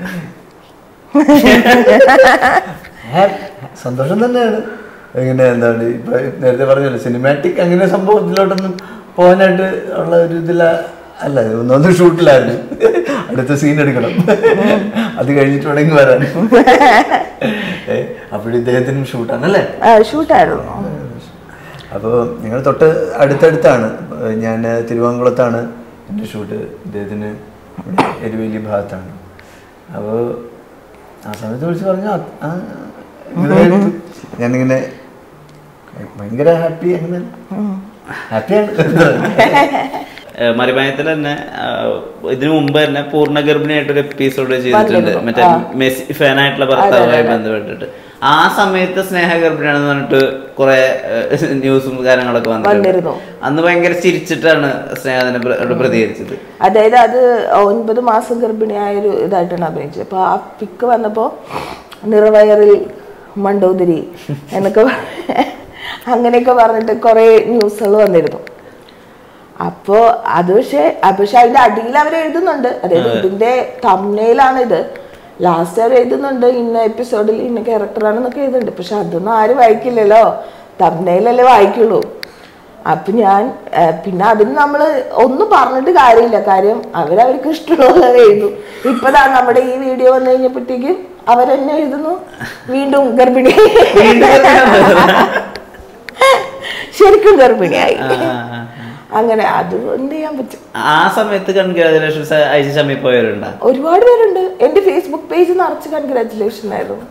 ഹാപ്പ്- സന്തോഷം തന്നെയാണ് ഇങ്ങനെ എന്താണ് ഇപ്പൊ നേരത്തെ പറഞ്ഞല്ലോ സിനിമാറ്റിക് അങ്ങനെ സംഭവത്തിലോട്ടൊന്നും പോകാനായിട്ട് ഉള്ള ഒരു ഇതില അല്ല ഒന്നൊന്ന് ഷൂട്ടിലായിരുന്നു അടുത്ത സീൻ എടുക്കണം അത് കഴിഞ്ഞിട്ട് വേണമെങ്കിൽ വരാൻ അപ്പോഴും ഇദ്ദേഹത്തിനും ഷൂട്ടാണല്ലേ ഷൂട്ടായിരുന്നു അപ്പോൾ നിങ്ങൾ തൊട്ട് അടുത്തടുത്താണ് ഞാൻ തിരുവാങ്കുളത്താണ് എൻ്റെ ഷൂട്ട് ഇദ്ദേഹത്തിന് ഇവിടെ എരുവേലി ഭാഗത്താണ് അപ്പോൾ ആ സമയത്ത് വിളിച്ച് പറഞ്ഞു "ആ, ആ, ഇതായിട്ട് ഞാനിങ്ങനെ ഭയങ്കര ഹാപ്പി അങ്ങനെ ഹാപ്പിയാണ് മറിമായത്തിൽ തന്നെ ആ, ഇതിനു മുമ്പ് തന്നെ പൂർണ്ണ ഗർഭിണിയായിട്ടൊരു എപ്പിസോഡ് ചെയ്തിട്ടുണ്ട് വന്നിരുന്നു. മറ്റേ മെസ്സി ഫാനായിട്ടുള്ള ഭർത്താവുമായി ബന്ധപ്പെട്ടിട്ട് ആ സമയത്ത് സ്നേഹ ഗർഭിണിയാണെന്ന് പറഞ്ഞിട്ട് കുറെ ന്യൂസും കാര്യങ്ങളൊക്കെ വന്നിട്ടുണ്ട് വന്നിരുന്നു. അന്ന് ഭയങ്കര ചിരിച്ചിട്ടാണ് സ്നേഹ അതിനെ പ്ര- പ്രതികരിച്ചത് അതായത് അത് ഒൻപത് മാസം ഗർഭിണിയായ ഒരു ഇതായിട്ടാണ് അഭിനയിച്ചത് അപ്പോൾ ആ പിക്ക് വന്നപ്പോൾ നിറവയറിൽ മണ്ടോദരി എന്നൊക്കെ പ- അങ്ങനെയൊക്കെ പറഞ്ഞിട്ട് കുറേ ന്യൂസുകൾ വന്നിരുന്നു അപ്പോൾ അത് പക്ഷേ അത് പക്ഷെ അതിന്റെ അടിയിൽ അവർ എഴുതുന്നുണ്ട് അതായത് ഇതിന്റെ തമ്മയിലാണ് ഇത് ലാസ്റ്റ് അവർ എഴുതുന്നുണ്ട് ഇന്ന എപ്പിസോഡിൽ ഇന്ന ക്യാരക്ടറാണെന്നൊക്കെ എഴുതുന്നുണ്ട് പക്ഷെ അതൊന്നും ആരും വായിക്കില്ലല്ലോ തമ്മയിലല്ലേ വായിക്കുള്ളൂ അപ്പൊ ഞാൻ ആ, പിന്നെ അതിന് നമ്മൾ ഒന്നും പറഞ്ഞിട്ട് കാര്യമില്ല കാര്യം അവരവർക്ക് ഇഷ്ടമുള്ളത് എഴുതും ഇപ്പതാ നമ്മുടെ ഈ വീഡിയോ വന്നു കഴിഞ്ഞപ്പോഴത്തേക്കും അവരെന്നെ എഴുതുന്നു വീണ്ടും ഗർഭിണി ശരിക്കും ഗർഭിണിയായി ആ, ആ, ആ. അങ്ങനെ അത് എന്ത് ചെയ്യാൻ പറ്റും ആ സമയത്ത് കൺഗ്രാജുലേഷൻസ് അയച്ച സമയം പോയവരുണ്ടാ ഒരുപാട് പേരുണ്ട് എന്റെ ഫേസ്ബുക്ക് പേജ് നിറച്ച് കൺഗ്രാറ്റുലേഷൻ ആയിരുന്നു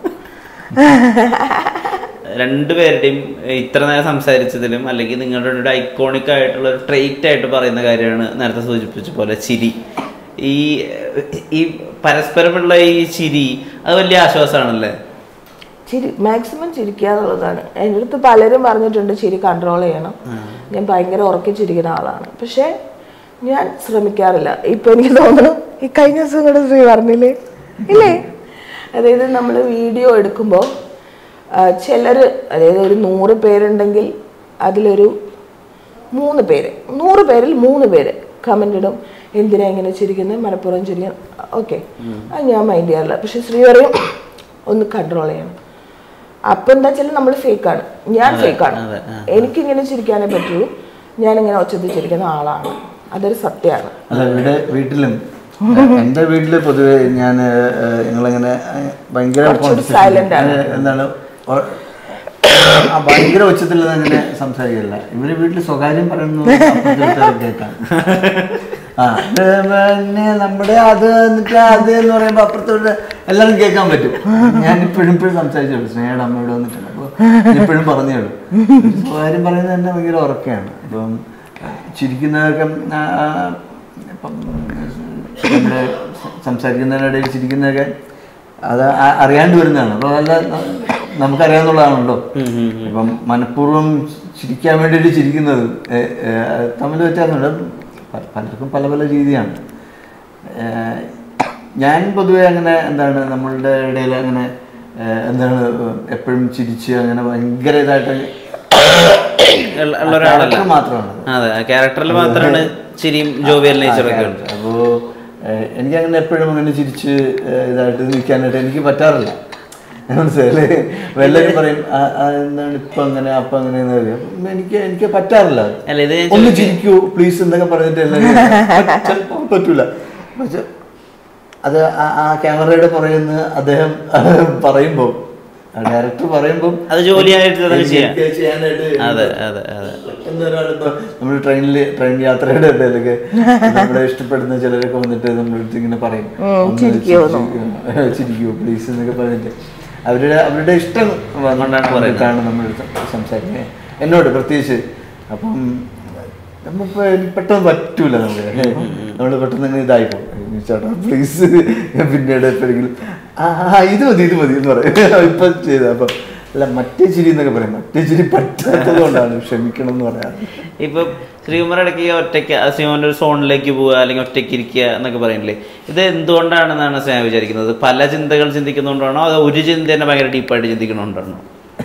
രണ്ടുപേരുടെയും ഇത്ര നേരം സംസാരിച്ചതിലും അല്ലെങ്കിൽ നിങ്ങളുടെ ഒരു ഐക്കോണിക് ആയിട്ടുള്ള ഒരു ട്രേറ്റ് ആയിട്ട് പറയുന്ന കാര്യമാണ് നേരത്തെ സൂചിപ്പിച്ച പോലെ ചിരി ഈ ഈ പരസ്പരമുള്ള ഈ ചിരി അത് വലിയ ആശ്വാസമാണല്ലേ ചിരി മാക്സിമം ചിരിക്കുക എന്നുള്ളതാണ് എൻ്റെ അടുത്ത് പലരും പറഞ്ഞിട്ടുണ്ട് ചിരി കൺട്രോൾ ചെയ്യണം ഞാൻ ഭയങ്കര ഉറക്കി ചിരിക്കുന്ന ആളാണ് പക്ഷേ ഞാൻ ശ്രമിക്കാറില്ല ഇപ്പൊ എനിക്ക് തോന്നുന്നു ഈ കഴിഞ്ഞ ദിവസം കൂടെ ശ്രീ പറഞ്ഞില്ലേ ഇല്ലേ അതായത് നമ്മൾ വീഡിയോ എടുക്കുമ്പോൾ ചിലർ അതായത് ഒരു നൂറ് പേരുണ്ടെങ്കിൽ അതിലൊരു മൂന്ന് പേര് നൂറ് പേരിൽ മൂന്ന് പേര് കമൻ്റ് ഇടും എന്തിനാ ഇങ്ങനെ ചിരിക്കുന്നത് മലപ്പുറം ചിരിക്കുന്നത് ഓക്കെ അത് ഞാൻ മൈൻഡ് ചെയ്യാറില്ല പക്ഷെ ശ്രീ പറയും ഒന്ന് കൺട്രോൾ ചെയ്യണം അപ്പൊ എന്താ വെച്ചാൽ നമ്മൾ ഫേക്കാണ് ഞാൻ ഫേക്കാണ് അതെ, ആ. എനിക്കിങ്ങനെ ചിരിക്കാനേ പറ്റുള്ളൂ ഞാനിങ്ങനെ ഒച്ചത്തിൽ ചിരിക്കുന്ന ആളാണ് അതൊരു സത്യമാണ് അല്ല ഇവിടെ വീട്ടിലും എൻ്റെ വീട്ടിൽ പൊതുവെ ഞാൻ ഞങ്ങളിങ്ങനെ ഏഹ്, ഭയങ്കര കുറച്ചുകൂടി conversation. silent ആണ്. ഏഹ്, എന്താണ് ഒ- ആ ഭയങ്കര ഉച്ചത്തിൽ അങ്ങനെ സംസാരിക്കില്ല ഇവര് വീട്ടിൽ സ്വകാര്യം പറയുന്നു കേൾക്കാം ആ ഇത് പിന്നെ നമ്മുടെ അത് എന്നിട്ട് അത് എന്ന് പറയുമ്പോൾ അപ്പുറത്തോട്ട് എല്ലാവരും കേൾക്കാൻ പറ്റും ഞാൻ ഇപ്പോഴും ഇപ്പോഴും സംസാരിച്ചോളൂ സ്നേഹയുടെ അമ്മയോട് വന്നിട്ടുണ്ട് അപ്പോൾ ഇപ്പോഴും പറഞ്ഞോളൂ സ്വകാര്യം പറയുന്നത് തന്നെ ഭയങ്കര ഉറക്കെയാണ് ഇപ്പം ചിരിക്കുന്നതൊക്കെ ആ, ഇപ്പം നമ്മുടെ സംസാരിക്കുന്നതിനിടയിൽ ചിരിക്കുന്നതൊക്കെ അത് ആ- അറിയാണ്ട് വരുന്നതാണ് അപ്പോൾ അല്ല നമുക്കറിയാവുന്നതാണല്ലോ ഇപ്പം മനഃപൂർവ്വം ചിരിക്കാൻ വേണ്ടിയിട്ട് ചിരിക്കുന്നത് ഏ, ഏ, തമ്മിൽ വ്യത്യാസമുണ്ട് പ- പലർക്കും പല പല രീതിയാണ് ഏ, ഞാൻ പൊതുവെ അങ്ങനെ എന്താണ് നമ്മളുടെ ഇടയിൽ അങ്ങനെ ഏ, എന്താണ് എപ്പോഴും ചിരിച്ച് അങ്ങനെ ഭയങ്കര ഇതായിട്ട് ഉള്ള ഉള്ള ഒരാളല്ല character മാത്രമാണ് അതെ ക്യാരക്ടറിൽ മാത്രമാണ് ചിരിയും ജോവിയൽ നേച്ചറൊക്കെ ഉണ്ട് അപ്പോ ഏഹ്, എനിക്ക് അങ്ങനെ എപ്പോഴും അങ്ങനെ ചിരിച്ച് ഏഹ്, ഇതായിട്ട് നിൽക്കാനായിട്ട് എനിക്ക് പറ്റാറില്ല മനസ്സിലായില്ലേ വല്ലവരും പറയും "ആ, ആ, എന്താണ് ഇപ്പൊ അങ്ങനെ അപ്പൊ അങ്ങനെ എന്ന് പറയും. ഉം, എനിക്ക് എനിക്ക് പറ്റാറില്ല അത്. അല്ല ഇത് ഞാൻ ഒന്ന് ചിരിക്കൂ പ്ലീസ് എന്നൊക്കെ പറഞ്ഞിട്ട് എല്ലാവരും ചിലപ്പോൾ പറ്റൂല പക്ഷെ അത് ആ- ആ ക്യാമറയുടെ പുറകിൽ നിന്ന് അദ്ദേഹം പറയുമ്പോൾ ഡയറക്ടർ പറയുമ്പോൾ അത് ജോലിയായിട്ട് തന്നെ എനിക്ക് ചെയ്യാം. ചെയ്യാനായിട്ട് അതെ അതെ അതെ എന്നൊരാളിപ്പോ നമ്മൾ ട്രെയിനിൽ ട്രെയിൻ യാത്രയുടെ ഇടയിലൊക്കെ നമ്മളെ ഇഷ്ടപ്പെടുന്ന ചിലരൊക്കെ വന്നിട്ട് നമ്മുടെ അടുത്ത് ഇങ്ങനെ പറയും ഒന്ന് ചിരിക്കൂ, ചിരിക്കൂ പ്ലീസ് എന്നൊക്കെ പറഞ്ഞിട്ട് അവരുടെ അവരുടെ ഇഷ്ടം കൊണ്ടാണ് പറഞ്ഞിട്ടാണ് നമ്മൾ സംസാരിക്കുന്നത് എന്നോട് പ്രത്യേകിച്ച് അപ്പം നമ്മളിപ്പോ പെട്ടെന്ന് പറ്റൂല നമുക്ക് നമ്മൾ പെട്ടെന്ന് ഇങ്ങനെ ഇതായി പോകും ചേട്ടാ പ്ലീസ് പിന്നീട് എപ്പോഴെങ്കിലും ആ ആ, ഇത് മതി ഇത് മതി എന്ന് പറയും ഇപ്പൊ ചെയ്ത അപ്പൊ അല്ല മറ്റേ ചിരി എന്നൊക്കെ പറയും മറ്റേ ചിരി പറ്റാത്തത് കൊണ്ടാണ് ക്ഷമിക്കണം എന്ന് പറയാറ് ഇപ്പൊ ശ്രീകുമാർ ഇടയ്ക്ക് ഒറ്റയ്ക്ക് ആ ശ്രീകുമാറിന്റെ ഒരു സോണിലേക്ക് പോവുക അല്ലെങ്കിൽ ഒറ്റയ്ക്ക് ഇരിക്കുക എന്നൊക്കെ പറയില്ലേ ഇത് എന്തുകൊണ്ടാണെന്നാണ് സ്നേഹ വിചാരിക്കുന്നത് പല ചിന്തകൾ ചിന്തിക്കുന്നതുകൊണ്ടാണോ അതോ ഒരു ചിന്ത തന്നെ ഭയങ്കര ഡീപ്പായിട്ട് ചിന്തിക്കുന്നതുകൊണ്ടാണോ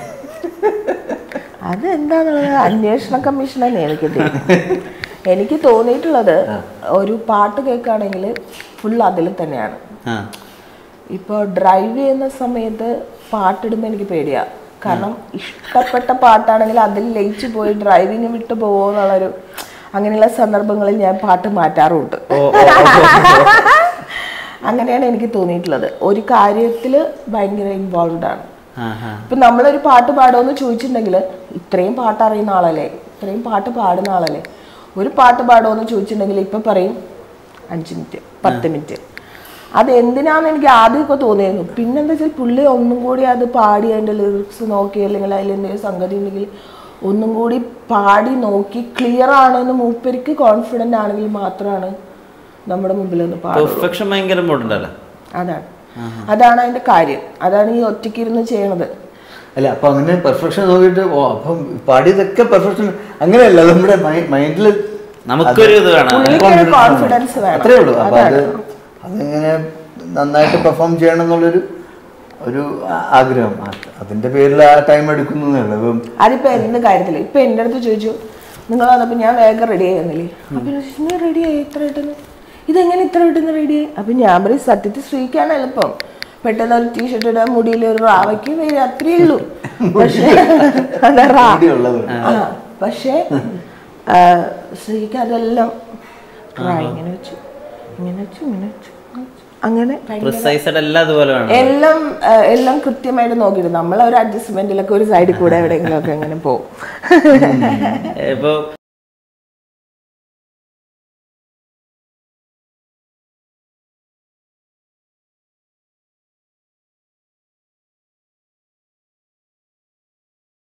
അത് എന്താന്നുള്ളത് അന്വേഷണ കമ്മീഷൻ തന്നെ എനിക്ക് തീരുമാനം. എനിക്ക് തോന്നിയിട്ടുള്ളത് ഒരു പാട്ട് കേൾക്കുകയാണെങ്കിൽ ഫുൾ അതിൽ തന്നെയാണ് ആ ഇപ്പോൾ ഡ്രൈവ് ചെയ്യുന്ന സമയത്ത് പാട്ടിടുമ്പോൾ എനിക്ക് പേടിയാ കാരണം ഇഷ്ടപ്പെട്ട പാട്ടാണെങ്കിൽ അതിൽ ലയിച്ചു പോയി ഡ്രൈവിങ് വിട്ടു പോകുമോ എന്നുള്ളൊരു അങ്ങനെയുള്ള സന്ദർഭങ്ങളിൽ ഞാൻ പാട്ട് മാറ്റാറുമുണ്ട് അങ്ങനെയാണ് എനിക്ക് തോന്നിയിട്ടുള്ളത് ഒരു കാര്യത്തിൽ ഭയങ്കര ഇൻവോൾവ് ആണ് ആ ആ ഇപ്പൊ നമ്മളൊരു പാട്ട് പാടുമെന്ന് ചോദിച്ചിട്ടുണ്ടെങ്കിൽ ഇത്രയും പാട്ട് അറിയുന്ന ആളല്ലേ ഇത്രയും പാട്ട് പാടുന്ന ആളല്ലേ ഒരു പാട്ട് പാടുമെന്ന് ചോദിച്ചിട്ടുണ്ടെങ്കിൽ ഇപ്പൊ പറയും അഞ്ച് മിനിറ്റ് പത്ത് മിനിറ്റ് അത് എന്തിനാന്ന് എനിക്ക് ആദ്യമൊക്കെ തോന്നിയിരുന്നു പിന്നെന്താ വെച്ചാൽ പുള്ളി ഒന്നും കൂടി അത് പാടി അതിൻ്റെ ലിറിക്സ് നോക്കി അല്ലെങ്കിൽ അതിൽ എന്തെങ്കിലും സംഗതി ഉണ്ടെങ്കിൽ ഒന്നും കൂടി പാടി നോക്കി ക്ലിയർ ആണെന്ന് മൂപ്പർക്ക് കോൺഫിഡൻ്റ് ആണെങ്കിൽ മാത്രമാണ് നമ്മുടെ മുമ്പിൽ ഒന്ന് പാടുള്ളൂ പെർഫെക്ഷൻ ഭയങ്കര ഇമ്പോർട്ടൻ്റ് അല്ലേ അതാണ് അതാണ് അതിന്റെ കാര്യം അതാണ് ഈ ഒറ്റയ്ക്കിരുന്ന് ചെയ്യണത് അല്ല അപ്പൊ അങ്ങനെ പെർഫെക്ഷൻ നോക്കിയിട്ട് ഓ അപ്പം പാടിയതൊക്കെ പെർഫെക്ഷൻ അങ്ങനെയല്ല നമ്മുടെ മൈൻഡിൽ നമുക്കൊരു ഇത് വേണം പുള്ളിക്ക് ഒരു കോൺഫിഡൻസ് വേണം അത്രേ ഉള്ളൂ അപ്പൊ അത് അതിങ്ങനെ നന്നായിട്ട് പെർഫോം ചെയ്യണം എന്നുള്ളൊരു ഒരു ആ- ആഗ്രഹം ആ- അതിന്റെ പേരിൽ ആ ടൈം എടുക്കുന്നേ ഉള്ളൂ അപ്പം അതിപ്പോ എന്ത് കാര്യത്തില് ഇപ്പൊ എന്റെ അടുത്ത് ചോദിച്ചു നിങ്ങൾ വന്നപ്പോ ഞാൻ വേഗം റെഡി ആയിരുന്നില്ലേ അപ്പൊ ഞാൻ ചോദിച്ചു, നീ റെഡി ആയി ഇത്ര പെട്ടെന്ന് ഇതെങ്ങനെ ഇത്ര പെട്ടെന്ന് റെഡി ആയി അപ്പൊ ഞാൻ പറയും സത്യത്തിൽ സ്ത്രീക്കാണ് എളുപ്പം പെട്ടെന്ന് ഒരു ടീഷർട്ട് ഇടാൻ മുടിയിൽ ഒരു റാവയ്ക്ക് വരും അത്രേ ഉള്ളൂ പക്ഷേ അതാ റാ ഉള്ളത് ആ പക്ഷേ ആ, സ്ത്രീക്ക് അതെല്ലാം റാ ഇങ്ങനെ വെച്ചു ഇങ്ങനെ വെച്ചു ഇങ്ങനെ വെച്ചു ഇങ്ങനെ വെച്ചു. അങ്ങനെ ഭയങ്കര പ്രിസൈസ് ആയിട്ട് എല്ലാം അതുപോലെ വേണം എല്ലാം ആ, എല്ലാം കൃത്യമായിട്ട് നോക്കിയിട്ട് നമ്മളെ ഒരു അഡ്ജസ്റ്റ്മെന്റിലൊക്കെ ഒരു സൈഡിൽ കൂടെ എവിടെയെങ്കിലും ഒക്കെ അങ്ങനെ പോകും ഇപ്പോൾ